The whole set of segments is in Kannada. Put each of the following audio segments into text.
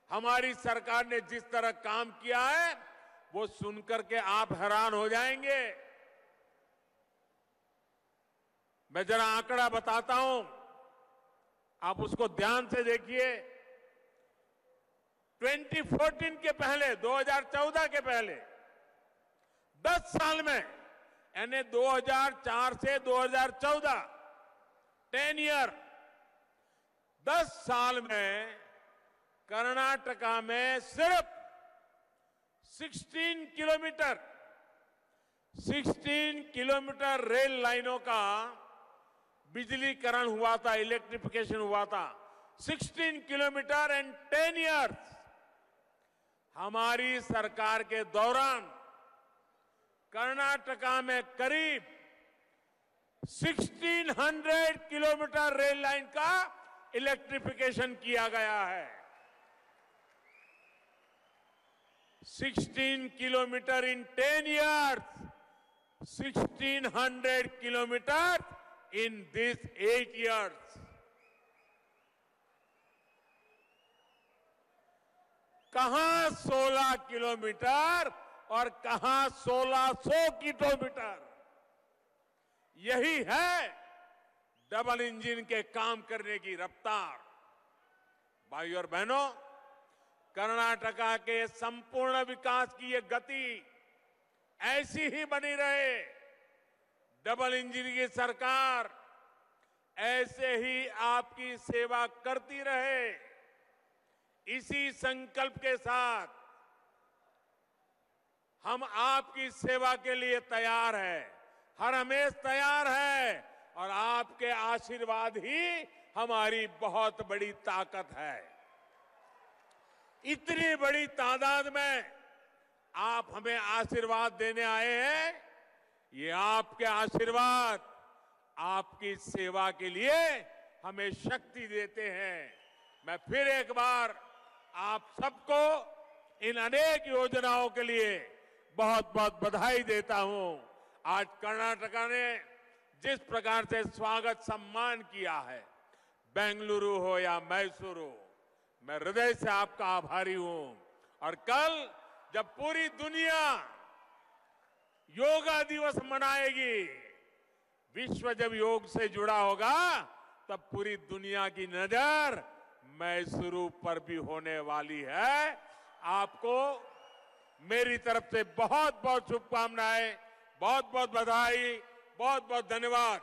हमारी सरकार ने जिस तरह काम किया है वो सुनकर के आप हैरान हो जाएंगे मैं जरा आंकड़ा बताता हूं आप उसको ध्यान से देखिए 2014 के पहले 2014 के पहले 10 साल में यानी 2004 से 2014 10 ईयर 10 साल में कर्नाटका में सिर्फ 16 किलोमीटर 16 किलोमीटर रेल लाइनों का बिजलीकरण हुआ था इलेक्ट्रिफिकेशन हुआ था 16 किलोमीटर एंड 10 इयर्स हमारी सरकार के दौरान कर्नाटका में करीब 1600 किलोमीटर रेल लाइन का इलेक्ट्रिफिकेशन किया गया है 16 kilometre in 10 years 1600 kilometre in this 8 years कहां 16 किलोमीटर और कहां 1600 किलोमीटर यही है डबल इंजन के काम करने की रफ्तार भाई और बहनों कर्नाटका के संपूर्ण विकास की ये गति ऐसी ही बनी रहे डबल इंजन की सरकार ऐसे ही आपकी सेवा करती रहे इसी संकल्प के साथ हम आपकी सेवा के लिए तैयार हैं हर हमेश तैयार है और आपके आशीर्वाद ही हमारी बहुत बड़ी ताकत है इतनी बड़ी तादाद में आप हमें आशीर्वाद देने आए हैं ये आपके आशीर्वाद आपकी सेवा के लिए हमें शक्ति देते हैं मैं फिर एक बार आप सबको इन अनेक योजनाओं के लिए बहुत बहुत बधाई देता हूं आज कर्नाटका ने जिस प्रकार से स्वागत सम्मान किया है बेंगलुरु हो या मैसूरू मैं हृदय से आपका आभारी हूं और कल जब पूरी दुनिया योगा दिवस मनाएगी विश्व जब योग से जुड़ा होगा तब पूरी दुनिया की नजर मैसूरू पर भी होने वाली है आपको मेरी तरफ से बहुत बहुत शुभकामनाएं बहुत बहुत बधाई बहुत बहुत धन्यवाद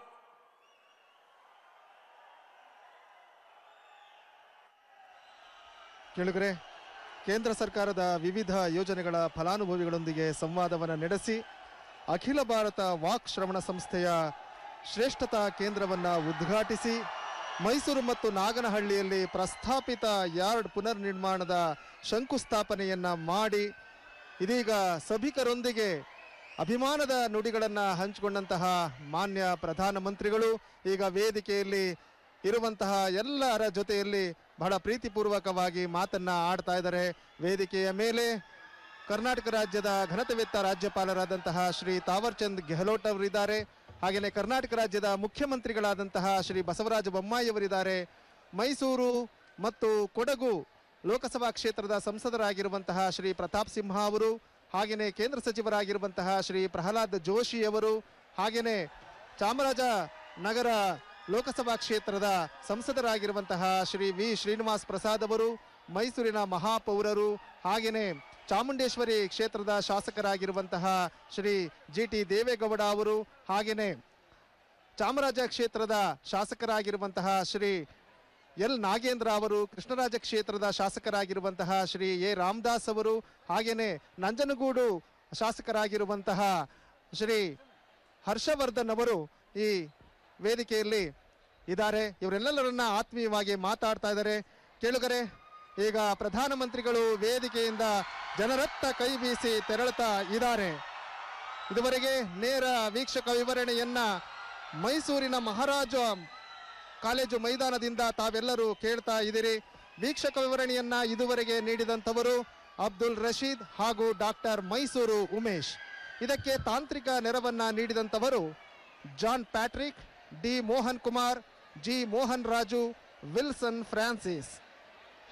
ಕೇಳುಗರೆ ಕೇಂದ್ರ ಸರ್ಕಾರದ ವಿವಿಧ ಯೋಜನೆಗಳ ಫಲಾನುಭವಿಗಳೊಂದಿಗೆ ಸಂವಾದವನ್ನು ನಡೆಸಿ ಅಖಿಲ ಭಾರತ ವಾಕ್ ಶ್ರವಣ ಸಂಸ್ಥೆಯ ಶ್ರೇಷ್ಠತಾ ಕೇಂದ್ರವನ್ನು ಉದ್ಘಾಟಿಸಿ ಮೈಸೂರು ಮತ್ತು ನಾಗನಹಳ್ಳಿಯಲ್ಲಿ ಪ್ರಸ್ತಾಪಿತ ಯಾರ್ಡ್ ಪುನರ್ ನಿರ್ಮಾಣದ ಶಂಕುಸ್ಥಾಪನೆಯನ್ನ ಮಾಡಿ ಇದೀಗ ಸಭಿಕರೊಂದಿಗೆ ಅಭಿಮಾನದ ನುಡಿಗಳನ್ನು ಹಂಚಿಕೊಂಡಂತಹ ಮಾನ್ಯ ಪ್ರಧಾನಮಂತ್ರಿಗಳು ಈಗ ವೇದಿಕೆಯಲ್ಲಿ ಇರುವಂತಹ ಎಲ್ಲರ ಜೊತೆಯಲ್ಲಿ ಬಹಳ ಪ್ರೀತಿಪೂರ್ವಕವಾಗಿ ಮಾತನ್ನ ಆಡ್ತಾ ಇದ್ದಾರೆ ವೇದಿಕೆಯ ಮೇಲೆ ಕರ್ನಾಟಕ ರಾಜ್ಯದ ಘನತೆವೆತ್ತ ರಾಜ್ಯಪಾಲರಾದಂತಹ ಶ್ರೀ ತಾವರ್ಚಂದ್ ಗೆಹ್ಲೋಟ್ ಅವರಿದ್ದಾರೆ ಹಾಗೆಯೇ ಕರ್ನಾಟಕ ರಾಜ್ಯದ ಮುಖ್ಯಮಂತ್ರಿಗಳಾದಂತಹ ಶ್ರೀ ಬಸವರಾಜ ಬೊಮ್ಮಾಯಿ ಅವರಿದ್ದಾರೆ ಮೈಸೂರು ಮತ್ತು ಕೊಡಗು ಲೋಕಸಭಾ ಕ್ಷೇತ್ರದ ಸಂಸದರಾಗಿರುವಂತಹ ಶ್ರೀ ಪ್ರತಾಪ್ ಸಿಂಹ ಅವರು ಹಾಗೆಯೇ ಕೇಂದ್ರ ಸಚಿವರಾಗಿರುವಂತಹ ಶ್ರೀ ಪ್ರಹ್ಲಾದ್ ಜೋಶಿ ಅವರು ಹಾಗೆಯೇ ಚಾಮರಾಜ ನಗರ ಲೋಕಸಭಾ ಕ್ಷೇತ್ರದ ಸಂಸದರಾಗಿರುವಂತಹ ಶ್ರೀ ವಿ ಶ್ರೀನಿವಾಸ್ ಪ್ರಸಾದ್ ಅವರು ಮೈಸೂರಿನ ಮಹಾಪೌರರು ಹಾಗೆಯೇ ಚಾಮುಂಡೇಶ್ವರಿ ಕ್ಷೇತ್ರದ ಶಾಸಕರಾಗಿರುವಂತಹ ಶ್ರೀ ಜಿ ಟಿ ದೇವೇಗೌಡ ಅವರು ಹಾಗೆಯೇ ಚಾಮರಾಜ ಕ್ಷೇತ್ರದ ಶಾಸಕರಾಗಿರುವಂತಹ ಶ್ರೀ ಎಲ್ ನಾಗೇಂದ್ರ ಅವರು ಕೃಷ್ಣರಾಜ ಕ್ಷೇತ್ರದ ಶಾಸಕರಾಗಿರುವಂತಹ ಶ್ರೀ ಎ ರಾಮದಾಸ್ ಅವರು ಹಾಗೆಯೇ ನಂಜನಗೂಡು ಶಾಸಕರಾಗಿರುವಂತಹ ಶ್ರೀ ಹರ್ಷವರ್ಧನ್ ಅವರು ಈ ವೇದಿಕೆಯಲ್ಲಿ ಇದ್ದಾರೆ ಇವರೆಲ್ಲರನ್ನ ಆತ್ಮೀಯವಾಗಿ ಮಾತಾಡ್ತಾ ಇದ್ದಾರೆ ಕೇಳುಗರೆ ಈಗ ಪ್ರಧಾನಮಂತ್ರಿಗಳು ವೇದಿಕೆಯಿಂದ ಜನರತ್ತ ಕೈ ಬೀಸಿ ತೆರಳುತ್ತಾ ಇದ್ದಾರೆ ಇದುವರೆಗೆ ನೇರ ವೀಕ್ಷಕ ವಿವರಣೆಯನ್ನ ಮೈಸೂರಿನ ಮಹಾರಾಜ ಕಾಲೇಜು ಮೈದಾನದಿಂದ ತಾವೆಲ್ಲರೂ ಕೇಳ್ತಾ ಇದ್ದೀರಿ ವೀಕ್ಷಕ ವಿವರಣೆಯನ್ನ ಇದುವರೆಗೆ ನೀಡಿದಂಥವರು ಅಬ್ದುಲ್ ರಶೀದ್ ಹಾಗೂ ಡಾಕ್ಟರ್ ಮೈಸೂರು ಉಮೇಶ್ ಇದಕ್ಕೆ ತಾಂತ್ರಿಕ ನೆರವನ್ನ ನೀಡಿದಂಥವರು John Patrick D Mohan Kumar G Mohan Raju Wilson Francis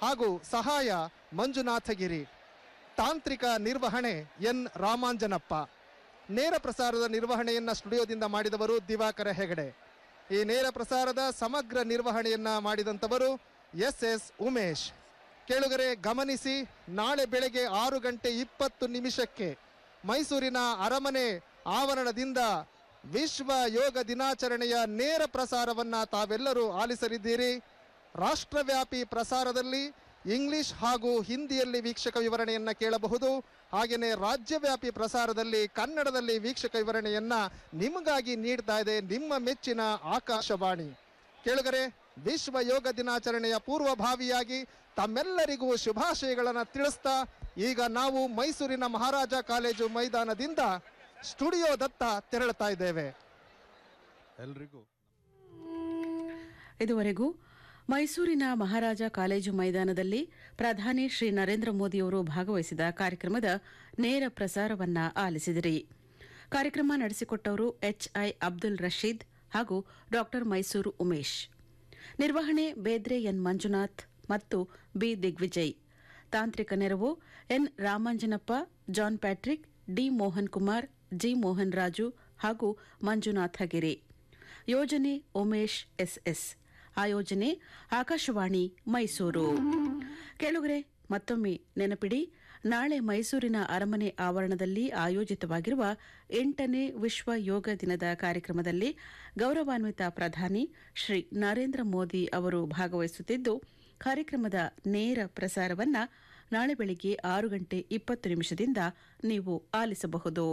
ಹಾಗೂ ಸಹಾಯ ಮಂಜುನಾಥಗಿರಿ ತಾಂತ್ರಿಕ ನಿರ್ವಹಣೆ ಎನ್ ರಾಮಾಂಜನಪ್ಪ ನೇರ ಪ್ರಸಾರದ ನಿರ್ವಹಣೆಯನ್ನ ಸ್ಟುಡಿಯೋದಿಂದ ಮಾಡಿದವರು ದಿವಾಕರ ಹೆಗಡೆ ಈ ನೇರ ಪ್ರಸಾರದ ಸಮಗ್ರ ನಿರ್ವಹಣೆಯನ್ನ ಮಾಡಿದಂಥವರು ಎಸ್ ಎಸ್ ಉಮೇಶ್ ಕೇಳುಗರೆ ಗಮನಿಸಿ ನಾಳೆ ಬೆಳಗ್ಗೆ ಆರು ಗಂಟೆ ಇಪ್ಪತ್ತು ನಿಮಿಷಕ್ಕೆ ಮೈಸೂರಿನ ಅರಮನೆ ಆವರಣದಿಂದ ವಿಶ್ವ ಯೋಗ ದಿನಾಚರಣೆಯ ನೇರ ಪ್ರಸಾರವನ್ನ ತಾವೆಲ್ಲರೂ ಆಲಿಸಲಿದ್ದೀರಿ ರಾಷ್ಟ್ರವ್ಯಾಪಿ ಪ್ರಸಾರದಲ್ಲಿ ಇಂಗ್ಲಿಷ್ ಹಾಗೂ ಹಿಂದಿಯಲ್ಲಿ ವೀಕ್ಷಕ ವಿವರಣೆಯನ್ನ ಕೇಳಬಹುದು ಹಾಗೆಯೇ ರಾಜ್ಯವ್ಯಾಪಿ ಪ್ರಸಾರದಲ್ಲಿ ಕನ್ನಡದಲ್ಲಿ ವೀಕ್ಷಕ ವಿವರಣೆಯನ್ನ ನಿಮಗಾಗಿ ನೀಡ್ತಾ ಇದೆ ನಿಮ್ಮ ಮೆಚ್ಚಿನ ಆಕಾಶವಾಣಿ ಕೇಳುಗರೆ ವಿಶ್ವ ಯೋಗ ದಿನಾಚರಣೆಯ ಪೂರ್ವಭಾವಿಯಾಗಿ ತಮ್ಮೆಲ್ಲರಿಗೂ ಶುಭಾಶಯಗಳನ್ನು ತಿಳಿಸ್ತಾ ಈಗ ನಾವು ಮೈಸೂರಿನ ಮಹಾರಾಜ ಕಾಲೇಜು ಮೈದಾನದಿಂದ ಸ್ಟುಡಿಯೋದತ್ತ ತೆರಳುತ್ತಾ ಇದ್ದೇವೆ ಎಲ್ರಿಗೂ ಇದುವರೆಗೂ ಮೈಸೂರಿನ ಮಹಾರಾಜ ಕಾಲೇಜು ಮೈದಾನದಲ್ಲಿ ಪ್ರಧಾನಿ ಶ್ರೀ ನರೇಂದ್ರ ಮೋದಿಯವರು ಭಾಗವಹಿಸಿದ ಕಾರ್ಯಕ್ರಮದ ನೇರ ಪ್ರಸಾರವನ್ನ ಆಲಿಸಿದಿರಿ ಕಾರ್ಯಕ್ರಮ ನಡೆಸಿಕೊಟ್ಟವರು ಎಚ್ಐ ಅಬ್ದುಲ್ ರಶೀದ್ ಹಾಗೂ ಡಾಕ್ಟರ್ ಮೈಸೂರು ಉಮೇಶ್ ನಿರ್ವಹಣೆ ಬೇದ್ರೆ ಎನ್ ಮಂಜುನಾಥ್ ಮತ್ತು ಬಿ ದಿಗ್ವಿಜಯ್ ತಾಂತ್ರಿಕ ನೆರವು N Ramanjanappa John Patrick D Mohan Kumar G Mohan Raju ಹಾಗೂ ಮಂಜುನಾಥ ಗಿರಿ ಯೋಜನೆ ಉಮೇಶ್ ಎಸ್ಎಸ್ ಆಯೋಜನೆ ಆಕಾಶವಾಣಿ ಮೈಸೂರು ಕೇಳುಗರೆ ಮತ್ತೊಮ್ಮೆ ನೆನಪಿಡಿ ನಾಳೆ ಮೈಸೂರಿನ ಅರಮನೆ ಆವರಣದಲ್ಲಿ ಆಯೋಜಿತವಾಗಿರುವ ಎಂಟನೇ ವಿಶ್ವ ಯೋಗ ದಿನದ ಕಾರ್ಯಕ್ರಮದಲ್ಲಿ ಗೌರವಾನ್ವಿತ ಪ್ರಧಾನಿ ಶ್ರೀ ನರೇಂದ್ರ ಮೋದಿ ಅವರು ಭಾಗವಹಿಸುತ್ತಿದ್ದು ಕಾರ್ಯಕ್ರಮದ ನೇರ ಪ್ರಸಾರವನ್ನ ನಾಳೆ ಬೆಳಿಗ್ಗೆ ಆರು ಗಂಟೆ ಇಪ್ಪತ್ತು ನಿಮಿಷದಿಂದ ನೀವು ಆಲಿಸಬಹುದು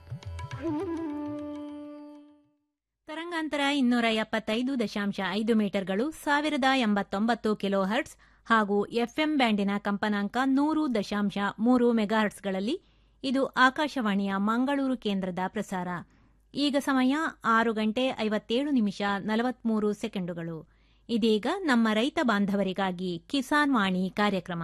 ತರಂಗಾಂತರ ಇನ್ನೂರ ಎಪ್ಪತ್ತೈದು ದಶಾಂಶ ಐದು ಮೀಟರ್ಗಳು ಸಾವಿರದ ಎಂಬತ್ತೊಂಬತ್ತು ಕಿಲೋ ಹರ್ಟ್ಸ್ ಹಾಗೂ ಎಫ್ಎಂ ಬ್ಯಾಂಡಿನ ಕಂಪನಾಂಕ ನೂರು ದಶಾಂಶ ಮೂರು ಮೆಗಾಹರ್ಟ್ಸ್ಗಳಲ್ಲಿ ಇದು ಆಕಾಶವಾಣಿಯ ಮಂಗಳೂರು ಕೇಂದ್ರದ ಪ್ರಸಾರ ಈಗ ಸಮಯ ಆರು ಗಂಟೆ ಐವತ್ತೇಳು ನಿಮಿಷ ನಲವತ್ಮೂರು ಸೆಕೆಂಡುಗಳು ಇದೀಗ ನಮ್ಮ ರೈತ ಬಾಂಧವರಿಗಾಗಿ ಕಿಸಾನ್ ವಾಣಿ ಕಾರ್ಯಕ್ರಮ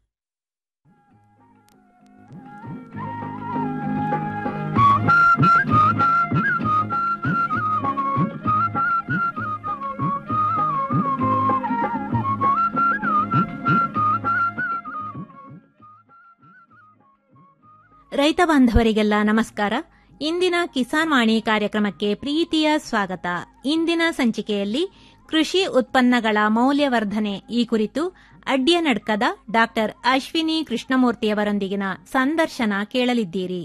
ರೈತ ಬಾಂಧವರಿಗೆಲ್ಲ ನಮಸ್ಕಾರ ಇಂದಿನ ಕಿಸಾನ್ ವಾಣಿ ಕಾರ್ಯಕ್ರಮಕ್ಕೆ ಪ್ರೀತಿಯ ಸ್ವಾಗತ ಇಂದಿನ ಸಂಚಿಕೆಯಲ್ಲಿ ಕೃಷಿ ಉತ್ಪನ್ನಗಳ ಮೌಲ್ಯವರ್ಧನೆ ಈ ಕುರಿತು ಅಡ್ಯನಡ್ಕದ ಡಾಕ್ಟರ್ ಅಶ್ವಿನಿ ಕೃಷ್ಣಮೂರ್ತಿಯವರೊಂದಿಗಿನ ಸಂದರ್ಶನ ಕೇಳಲಿದ್ದೀರಿ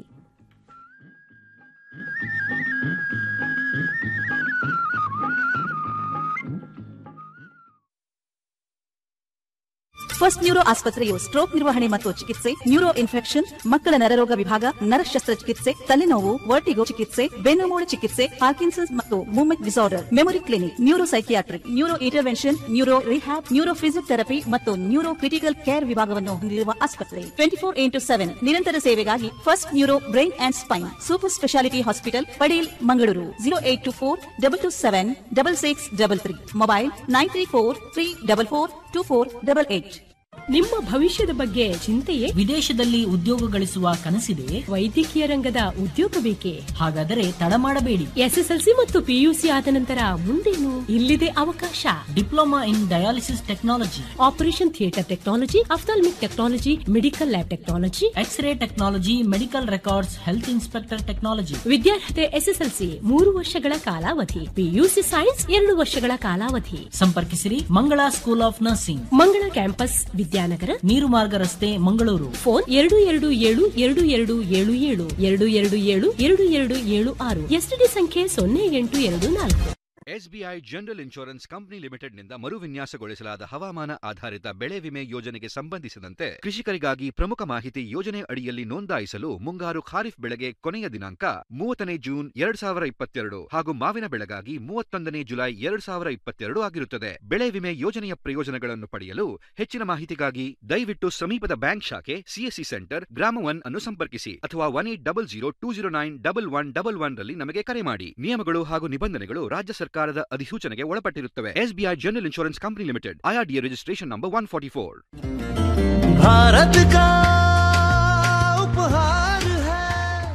ಫಸ್ಟ್ ನ್ಯೂರೋ ಆಸ್ಪತ್ರೆಯು ಸ್ಟ್ರೋಕ್ ನಿರ್ವಹಣೆ ಮತ್ತು ಚಿಕಿತ್ಸೆ ನ್ಯೂರೋ ಇನ್ಫೆಕ್ಷನ್ ಮಕ್ಕಳ ನರರೋಗ ವಿಭಾಗ ನರ ಶಸ್ತ್ರಚಿಕಿತ್ಸೆ ತಲೆನೋವು ವರ್ಟಿಗೋ ಚಿಕಿತ್ಸೆ ಬೆನ್ನುಮೂಳೆ ಚಿಕಿತ್ಸೆ ಪಾರ್ಕಿನ್ಸನ್ಸ್ ಮತ್ತು movement disorder memory clinic neuro psychiatric neuro intervention neuro rehab neuro physiotherapy ಮತ್ತು ನ್ಯೂರೋ ಕ್ರಿಟಿಕಲ್ ಕೇರ್ ವಿಭಾಗವನ್ನು ಹೊಂದಿರುವ ಆಸ್ಪತ್ರೆ ಟ್ವೆಂಟಿ ಫೋರ್ ಇಂಟು ಸೆವೆನ್ ನಿರಂತರ ಸೇವೆಗಾಗಿ first neuro brain and spine super speciality hospital Padil Mangaluru zero eight two four double two seven double six double three mobile nine three four three double four two four double eight ನಿಮ್ಮ ಭವಿಷ್ಯದ ಬಗ್ಗೆ ಚಿಂತೆಯೇ ವಿದೇಶದಲ್ಲಿ ಉದ್ಯೋಗ ಗಳಿಸುವ ಕನಸಿದೆ ವೈದ್ಯಕೀಯ ರಂಗದ ಉದ್ಯೋಗ ಬೇಕೇ ಹಾಗಾದರೆ ತಡ ಮಾಡಬೇಡಿ ಎಸ್ಎಸ್ಎಲ್ಸಿ ಮತ್ತು ಪಿಯುಸಿ ಆದ ನಂತರ ಮುಂದೇನು ಇಲ್ಲಿದೆ ಅವಕಾಶ diploma in dialysis technology operation theatre technology ophthalmic technology medical lab technology X ray technology medical records health inspector technology ವಿದ್ಯಾರ್ಹತೆ ಎಸ್ಎಸ್ಎಲ್ಸಿ ಮೂರು ವರ್ಷಗಳ ಕಾಲಾವಧಿ ಪಿಯುಸಿ ಸೈನ್ಸ್ ಎರಡು ವರ್ಷಗಳ ಕಾಲಾವಧಿ ಸಂಪರ್ಕಿಸಿರಿ Mangala school of nursing Mangala campus Vidyanagar Neermarga ರಸ್ತೆ ಮಂಗಳೂರು ಫೋನ್ ಎರಡು ಎರಡು ಏಳು ಎರಡು ಎರಡು ಏಳು ಏಳು ಎರಡು ಎರಡು ಏಳು ಎರಡು ಎರಡು ಏಳು ಆರು ಎಸ್ಟಿಡಿ ಸಂಖ್ಯೆ ಸೊನ್ನೆ ಎಂಟು ಎರಡು ನಾಲ್ಕು ಎಸ್ಬಿಐ ಜನರಲ್ ಇನ್ಶೂರೆನ್ಸ್ ಕಂಪನಿ ಲಿಮಿಟೆಡ್ನಿಂದ ಮರುವಿನ್ಯಾಸಗೊಳಿಸಲಾದ ಹವಾಮಾನ ಆಧಾರಿತ ಬೆಳೆ ವಿಮೆ ಯೋಜನೆಗೆ ಸಂಬಂಧಿಸಿದಂತೆ ಕೃಷಿಕರಿಗಾಗಿ ಪ್ರಮುಖ ಮಾಹಿತಿ ಯೋಜನೆ ಅಡಿಯಲ್ಲಿ ನೋಂದಾಯಿಸಲು ಮುಂಗಾರು ಖಾರಿಫ್ ಬೆಳೆಗೆ ಕೊನೆಯ ದಿನಾಂಕ ಮೂವತ್ತನೇ ಜೂನ್ ಎರಡ್ ಸಾವಿರ ಇಪ್ಪತ್ತೆರಡು ಹಾಗೂ ಮಾವಿನ ಬೆಳೆಗಾಗಿ ಮೂವತ್ತೊಂದನೇ ಜುಲೈ ಎರಡ್ ಸಾವಿರ ಇಪ್ಪತ್ತೆರಡು ಆಗಿರುತ್ತದೆ ಬೆಳೆ ವಿಮೆ ಯೋಜನೆಯ ಪ್ರಯೋಜನಗಳನ್ನು ಪಡೆಯಲು ಹೆಚ್ಚಿನ ಮಾಹಿತಿಗಾಗಿ ದಯವಿಟ್ಟು ಸಮೀಪದ ಬ್ಯಾಂಕ್ ಶಾಖೆ ಸಿಎಸ್ಸಿ ಸೆಂಟರ್ ಗ್ರಾಮ ಒನ್ ಅನ್ನು ಸಂಪರ್ಕಿಸಿ ಅಥವಾ one eight double zero two zero nine double one double one ರಲ್ಲಿ ನಮಗೆ ಕರೆ ಮಾಡಿ ನಿಯಮಗಳು ಹಾಗೂ ನಿಬಂಧನೆಗಳು ರಾಜ್ಯ ಸರ್ಕಾರದ ಅಧಿಸೂಚನೆಗೆ ಒಳಪಟ್ಟಿರುತ್ತವೆ SBI general insurance company limited IRDA registration number one forty four Bharat का उपहार है